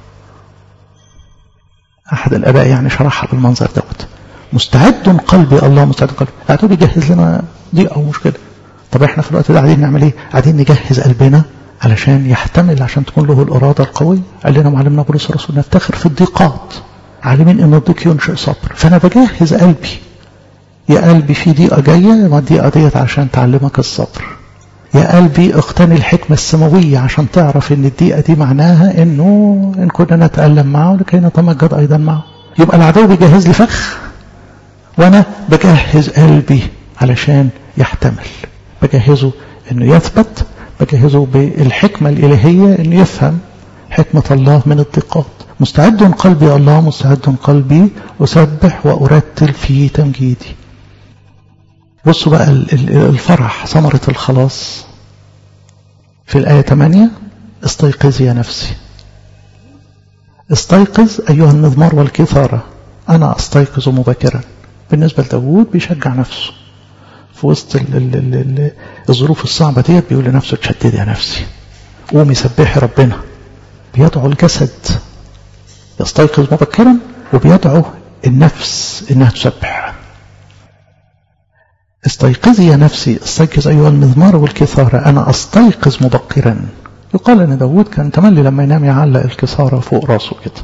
أحد الآباء يعني شرحها بالمنظر دوت مستعد قلبي الله مستعد قلبي العدو بيجهز لنا ضيقة ومشكلة طب احنا في الوقت ده قاعدين نعمل ايه قاعدين نجهز قلبنا علشان يحتمل عشان تكون له الإرادة القوية قال لنا معلمنا بولس الرسول نفتخر في الضيقات عالمين ان الضيق ينشئ صبر فانا بجهز قلبي يا قلبي في ضيقة جاية ما الضيقة ديت عشان تعلمك الصبر يا قلبي اقتني الحكمة السماوية عشان تعرف ان الضيقة دي معناها انه ان كنا نتألم معه لكي نتمجد ايضا معه يبقى العدو بيجهز لي فخ وانا بجهز قلبي علشان يحتمل بجهزه انه يثبت بجهزه بالحكمة الالهية انه يفهم حكمة الله من الضيقات مستعد قلبي الله مستعد قلبي أسبح وأرتل في تمجيدي بصوا بقى الفرح ثمرة الخلاص في الآية 8 استيقظي يا نفسي استيقظ أيها المضمار والكثارة أنا أستيقظ مبكرا بالنسبة لداود بيشجع نفسه في وسط ال ال ال ال الظروف الصعبة ديت بيقول لنفسه تشدد يا نفسي قومي سبحي ربنا بيدعو الجسد يستيقظ مبكرا وبيدعو النفس انها تسبح استيقظي يا نفسي استيقظ ايها المزمار والكثارة انا استيقظ مبكرا يقال ان داود كان تملي لما ينام يعلق الكثارة فوق راسه كده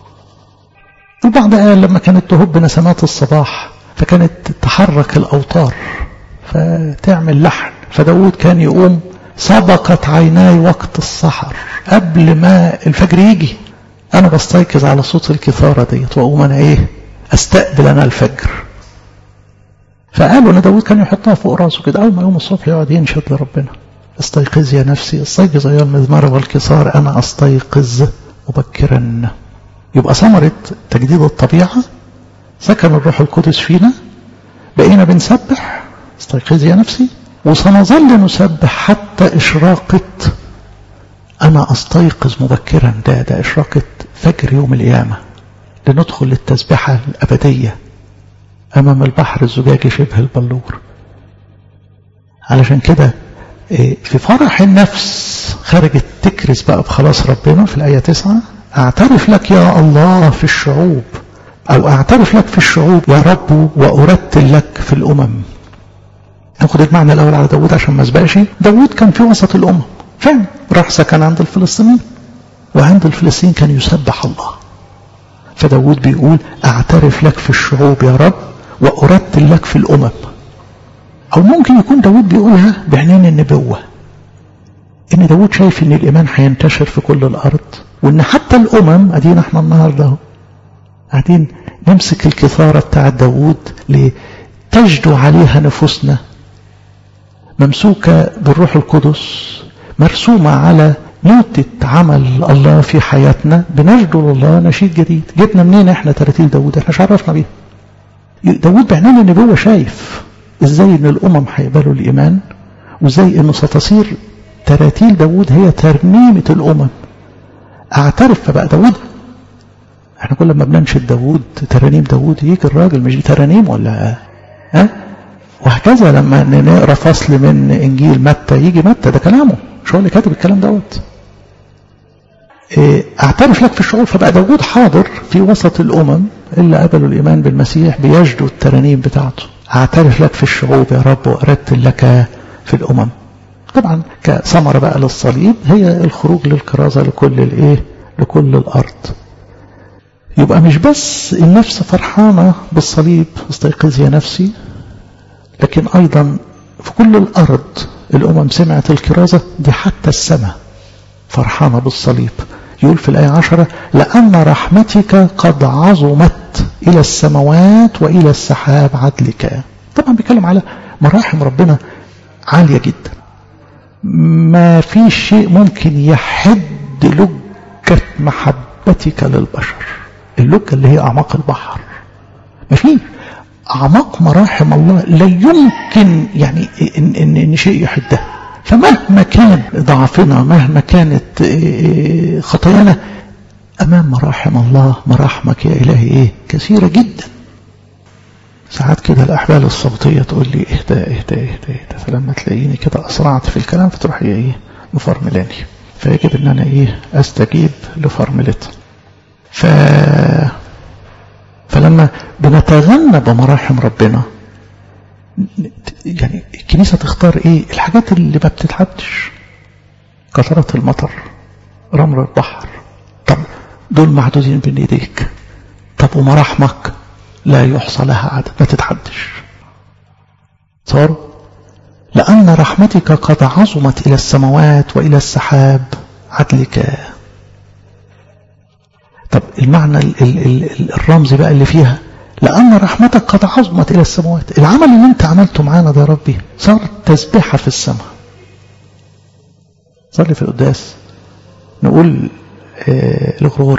البعض قال لما كانت تهب نسمات الصباح فكانت تحرك الاوتار فتعمل لحن فداود كان يقوم سبقت عيناي وقت السحر قبل ما الفجر يجي انا بستيقظ على صوت الكثاره ديت واقوم انا ايه استقبل انا الفجر فقالوا ان داود كان يحطها فوق راسه كده اول ما يوم الصبح يقعد ينشد لربنا استيقظ يا نفسي استيقظ ايها المزمار والكسار انا استيقظ مبكرا يبقى ثمرة تجديد الطبيعة سكن الروح القدس فينا بقينا بنسبح استيقظ يا نفسي وسنظل نسبح حتى إشراقة أنا أستيقظ مبكرا ده ده إشراقة فجر يوم القيامة لندخل للتسبحة الأبدية أمام البحر الزجاجي شبه البلور علشان كده في فرح النفس خرجت تكرز بقى بخلاص ربنا في الآية 9 أعترف لك يا الله في الشعوب أو أعترف لك في الشعوب يا رب وأرتل لك في الأمم ناخد المعنى الأول على داود عشان ما اسبقش داود كان في وسط الأمم فعلا راح سكن عند الفلسطينيين وعند الفلسطين كان يسبح الله فداود بيقول أعترف لك في الشعوب يا رب وأرتل لك في الأمم أو ممكن يكون داود بيقولها بعينين النبوة إن داود شايف إن الإيمان هينتشر في كل الأرض وإن حتى الأمم أدينا إحنا النهاردة قاعدين نمسك الكثارة بتاعت داود لتجدو عليها نفوسنا ممسوكة بالروح القدس مرسومة على نوتة عمل الله في حياتنا بنجدو لله نشيد جديد جبنا منين احنا تراتيل داود احنا شرفنا بيها داود بعينين النبوة شايف ازاي ان الامم هيقبلوا الايمان وازاي انه ستصير تراتيل داود هي ترنيمة الامم اعترف فبقى داود احنا كل ما بننشد داوود ترانيم داوود يجي الراجل مش ترانيم ولا ها وهكذا لما نقرا فصل من انجيل متى يجي متى ده كلامه مش هو اللي كاتب الكلام دوت اعترف لك في الشعور فبقى داوود حاضر في وسط الامم اللي قبلوا الايمان بالمسيح بيجدوا الترانيم بتاعته اعترف لك في الشعوب يا رب واردت لك في الامم طبعا كثمره بقى للصليب هي الخروج للكرازه لكل الايه لكل الارض يبقى مش بس النفس فرحانه بالصليب استيقظ يا نفسي لكن ايضا في كل الارض الامم سمعت الكرازه دي حتى السماء فرحانه بالصليب يقول في الآية عشرة لأن رحمتك قد عظمت إلى السماوات وإلى السحاب عدلك طبعا بيتكلم على مراحم ربنا عالية جدا ما في شيء ممكن يحد لجة محبتك للبشر اللجة اللي هي أعماق البحر ما في أعماق مراحم الله لا يمكن يعني إن, إن, إن شيء يحدها فمهما كان ضعفنا مهما كانت خطايانا أمام مراحم الله مراحمك يا إلهي إيه كثيرة جدا ساعات كده الأحبال الصوتية تقول لي اهدى اهدى اهدى اهدى فلما تلاقيني كده أسرعت في الكلام فتروح هي إيه مفرملاني فيجب إن أنا إيه أستجيب لفرملتها ف فلما بنتغنى بمراحم ربنا يعني الكنيسة تختار ايه الحاجات اللي ما بتتعدش قطرات المطر رمل البحر طب دول محدودين بين ايديك طب ومراحمك لا يحصى لها عدد ما تتحدش صار لأن رحمتك قد عظمت إلى السماوات وإلى السحاب عدلك طب المعنى ال ال ال الرمزي بقى اللي فيها لأن رحمتك قد عظمت إلى السماوات العمل اللي انت عملته معانا ده يا ربي صار تسبيحة في السماء صلي في القداس نقول آه الغروري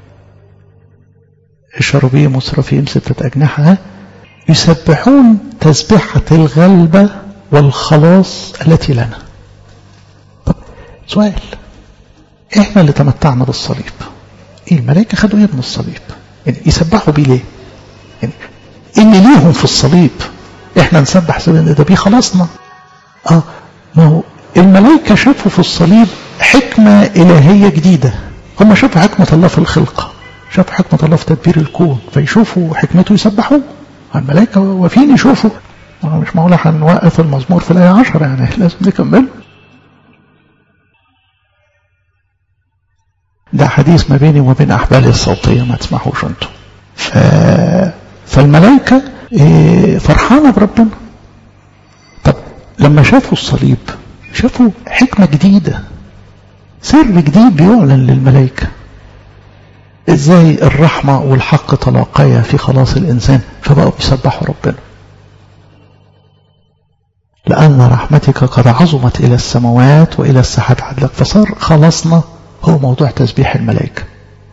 الشربيم والسرافيم ستة أجنحة يسبحون تسبيحة الغلبة والخلاص التي لنا طب سؤال احنا اللي تمتعنا بالصليب ايه الملائكة خدوا ايه من الصليب يعني يسبحوا بيه ليه يعني ايه اللي ليهم في الصليب احنا نسبح سبيل ده بيه خلاصنا اه ما هو الملائكة شافوا في الصليب حكمة إلهية جديدة هم شافوا حكمة الله في الخلقة شافوا حكمة الله في تدبير الكون فيشوفوا حكمته يسبحوه الملائكة واقفين يشوفوا مش معقولة هنوقف المزمور في الآية 10 يعني لازم نكمل ده حديث ما بيني وما بين أحبالي الصوتية ما تسمحوش انتم ف... فالملائكة فرحانة بربنا طب لما شافوا الصليب شافوا حكمة جديدة سر جديد بيعلن للملائكة ازاي الرحمة والحق تلاقيا في خلاص الإنسان فبقوا بيسبحوا ربنا لأن رحمتك قد عظمت إلى السماوات وإلى السحاب عدلك فصار خلاصنا هو موضوع تسبيح الملائكة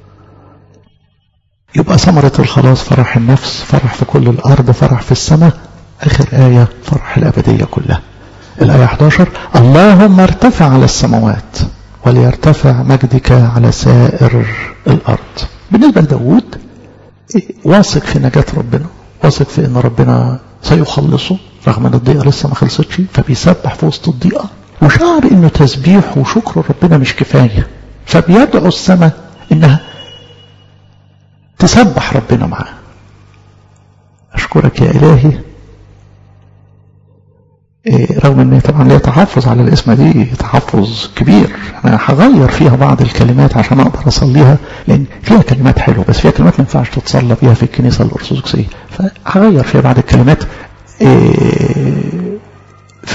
يبقى ثمرة الخلاص فرح النفس فرح في كل الأرض فرح في السماء آخر آية فرح الأبدية كلها الآية 11 اللهم ارتفع على السماوات وليرتفع مجدك على سائر الأرض بالنسبة لداود واثق في نجاة ربنا واثق في أن ربنا سيخلصه رغم أن الضيقة لسه ما خلصتش فبيسبح في وسط الضيقة وشعر أنه تسبيح وشكر ربنا مش كفاية فبيدعو السماء أنها تسبح ربنا معاه أشكرك يا إلهي إيه رغم ان طبعا ليا تحفظ على الاسم دي تحفظ كبير انا هغير فيها بعض الكلمات عشان اقدر اصليها لان فيها كلمات حلوه بس فيها كلمات ما ينفعش تتصلى بيها في الكنيسه الارثوذكسيه فهغير فيها بعض الكلمات إيه ف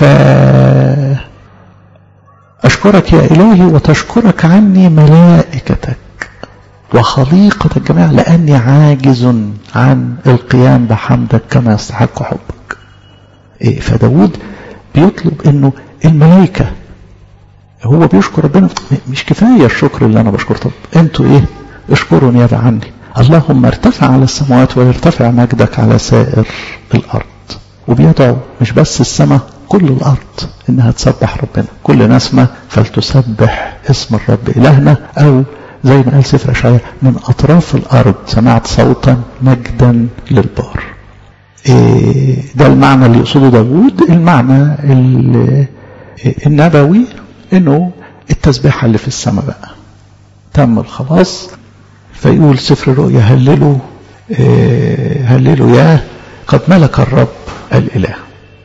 اشكرك يا الهي وتشكرك عني ملائكتك وخليقة الجميع لأني عاجز عن القيام بحمدك كما يستحق حبك إيه فداود بيطلب انه الملائكة هو بيشكر ربنا مش كفاية الشكر اللي انا بشكر طب انتوا ايه اشكروا نيابة عني اللهم ارتفع على السماوات ويرتفع مجدك على سائر الارض وبيدعو مش بس السماء كل الارض انها تسبح ربنا كل نسمة فلتسبح اسم الرب الهنا او زي ما قال سفر اشعياء من اطراف الارض سمعت صوتا مجدا للبار إيه ده المعنى اللي يقصده داوود المعنى النبوي انه التسبيحة اللي في السماء بقى تم الخلاص فيقول سفر الرؤيا هللوا إيه هللوا يا قد ملك الرب الاله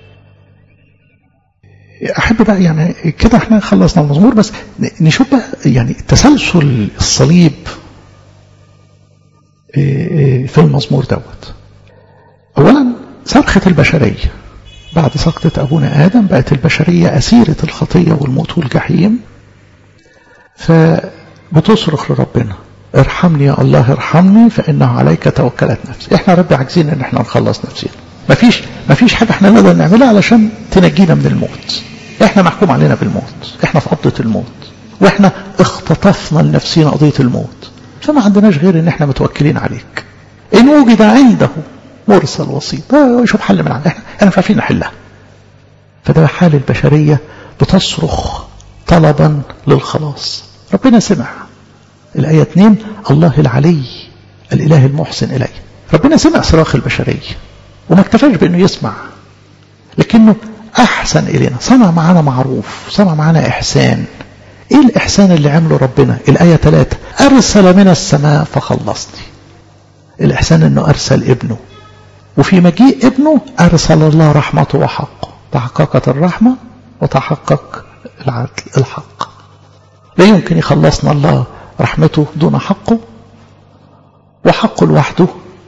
احب بقى يعني كده احنا خلصنا المزمور بس نشوف بقى يعني تسلسل الصليب في المزمور دوت اولا صرخة البشرية بعد سقطة ابونا ادم بقت البشرية اسيرة الخطية والموت والجحيم فبتصرخ لربنا ارحمني يا الله ارحمني فانه عليك توكلت نفسي احنا رب عاجزين ان احنا نخلص نفسنا مفيش مفيش حاجة احنا نقدر نعملها علشان تنجينا من الموت احنا محكوم علينا بالموت احنا في قبضة الموت واحنا اختطفنا لنفسنا قضية الموت فما عندناش غير ان احنا متوكلين عليك ان وجد عنده مرسل وسيط شوف حل من عنده احنا, احنا مش عارفين نحلها فده حال البشرية بتصرخ طلبا للخلاص ربنا سمع الآية 2 الله العلي الإله المحسن إليه ربنا سمع صراخ البشرية وما اكتفاش بأنه يسمع لكنه أحسن إلينا صنع معنا معروف صنع معنا إحسان إيه الإحسان اللي عمله ربنا الآية 3 أرسل من السماء فخلصني الإحسان أنه أرسل ابنه وفي مجيء ابنه أرسل الله رحمته وحقه تحققت الرحمة وتحقق العدل الحق لا يمكن يخلصنا الله رحمته دون حقه وحقه لوحده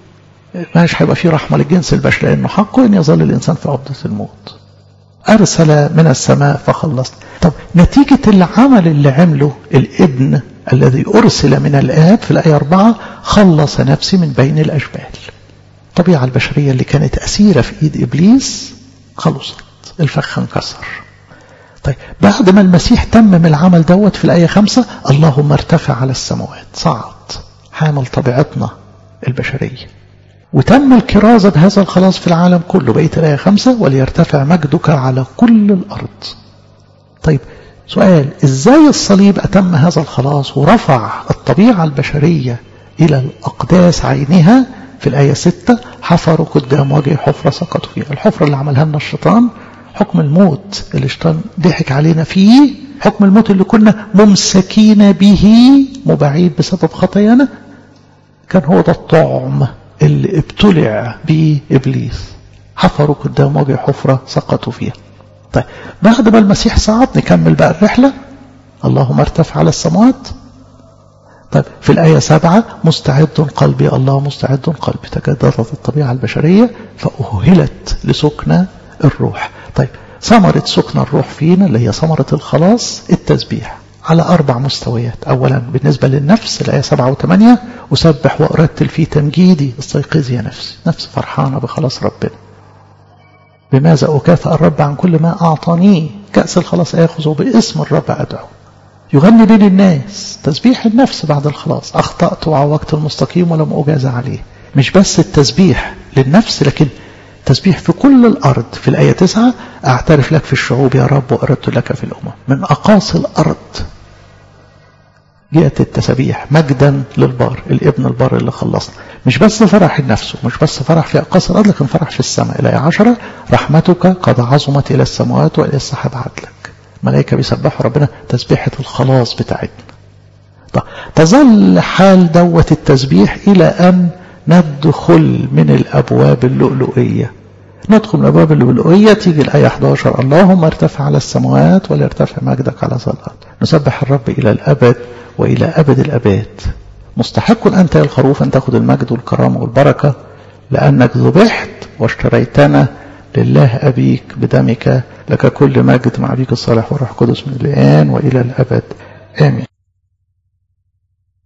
مش هيبقى فيه رحمة للجنس البشري لأنه حقه أن يظل الإنسان في قبضة الموت أرسل من السماء فخلصنا طب نتيجة العمل اللي عمله الابن الذي أرسل من الآب في الآية 4 خلص نفسي من بين الأجبال الطبيعة البشرية اللي كانت أسيرة في إيد إبليس خلصت الفخ انكسر طيب بعد ما المسيح تمم العمل دوت في الآية خمسة اللهم ارتفع على السماوات صعد حامل طبيعتنا البشرية وتم الكرازة بهذا الخلاص في العالم كله بقيت الآية خمسة وليرتفع مجدك على كل الأرض طيب سؤال ازاي الصليب أتم هذا الخلاص ورفع الطبيعة البشرية إلى الأقداس عينها في الآية ستة حفروا قدام وجه حفرة سقطوا فيها الحفرة اللي عملها لنا الشيطان حكم الموت اللي الشيطان ضحك علينا فيه حكم الموت اللي كنا ممسكين به مبعيد بسبب خطايانا كان هو ده الطعم اللي ابتلع به إبليس حفروا قدام وجه حفرة سقطوا فيها طيب بعد ما المسيح صعد نكمل بقى الرحلة اللهم ارتفع على السماوات طيب في الآية سبعة مستعد قلبي الله مستعد قلبي تجددت الطبيعة البشرية فأهلت لسكنى الروح طيب ثمرة سكن الروح فينا اللي هي ثمرة الخلاص التسبيح على أربع مستويات أولا بالنسبة للنفس الآية سبعة وثمانية أسبح وأرتل في تمجيدي استيقظي يا نفسي نفس فرحانة بخلاص ربنا بماذا أكافئ الرب عن كل ما أعطانيه كأس الخلاص آخذه باسم الرب أدعو يغني بين الناس تسبيح النفس بعد الخلاص أخطأت وعوجت المستقيم ولم أجاز عليه مش بس التسبيح للنفس لكن تسبيح في كل الأرض في الآية تسعة أعترف لك في الشعوب يا رب وأردت لك في الأمم من أقاصي الأرض جاءت التسبيح مجدا للبار الابن البار اللي خلصنا مش بس فرح النفس مش بس فرح في أقاصي الأرض لكن فرح في السماء الآية عشرة رحمتك قد عظمت إلى السماوات وإلى السحاب عدلك ملائكة بيسبحوا ربنا تسبيحة الخلاص بتاعتنا طب تظل حال دوت التسبيح إلى أن ندخل من الأبواب اللؤلؤية ندخل من الأبواب اللؤلؤية تيجي الآية 11 اللهم ارتفع على السماوات وليرتفع مجدك على الأرض نسبح الرب إلى الأبد وإلى أبد الأباد مستحق أنت يا الخروف أن تأخذ المجد والكرامة والبركة لأنك ذبحت واشتريتنا لله أبيك بدمك لك كل مجد مع أبيك الصالح والروح القدس من الآن وإلى الأبد آمين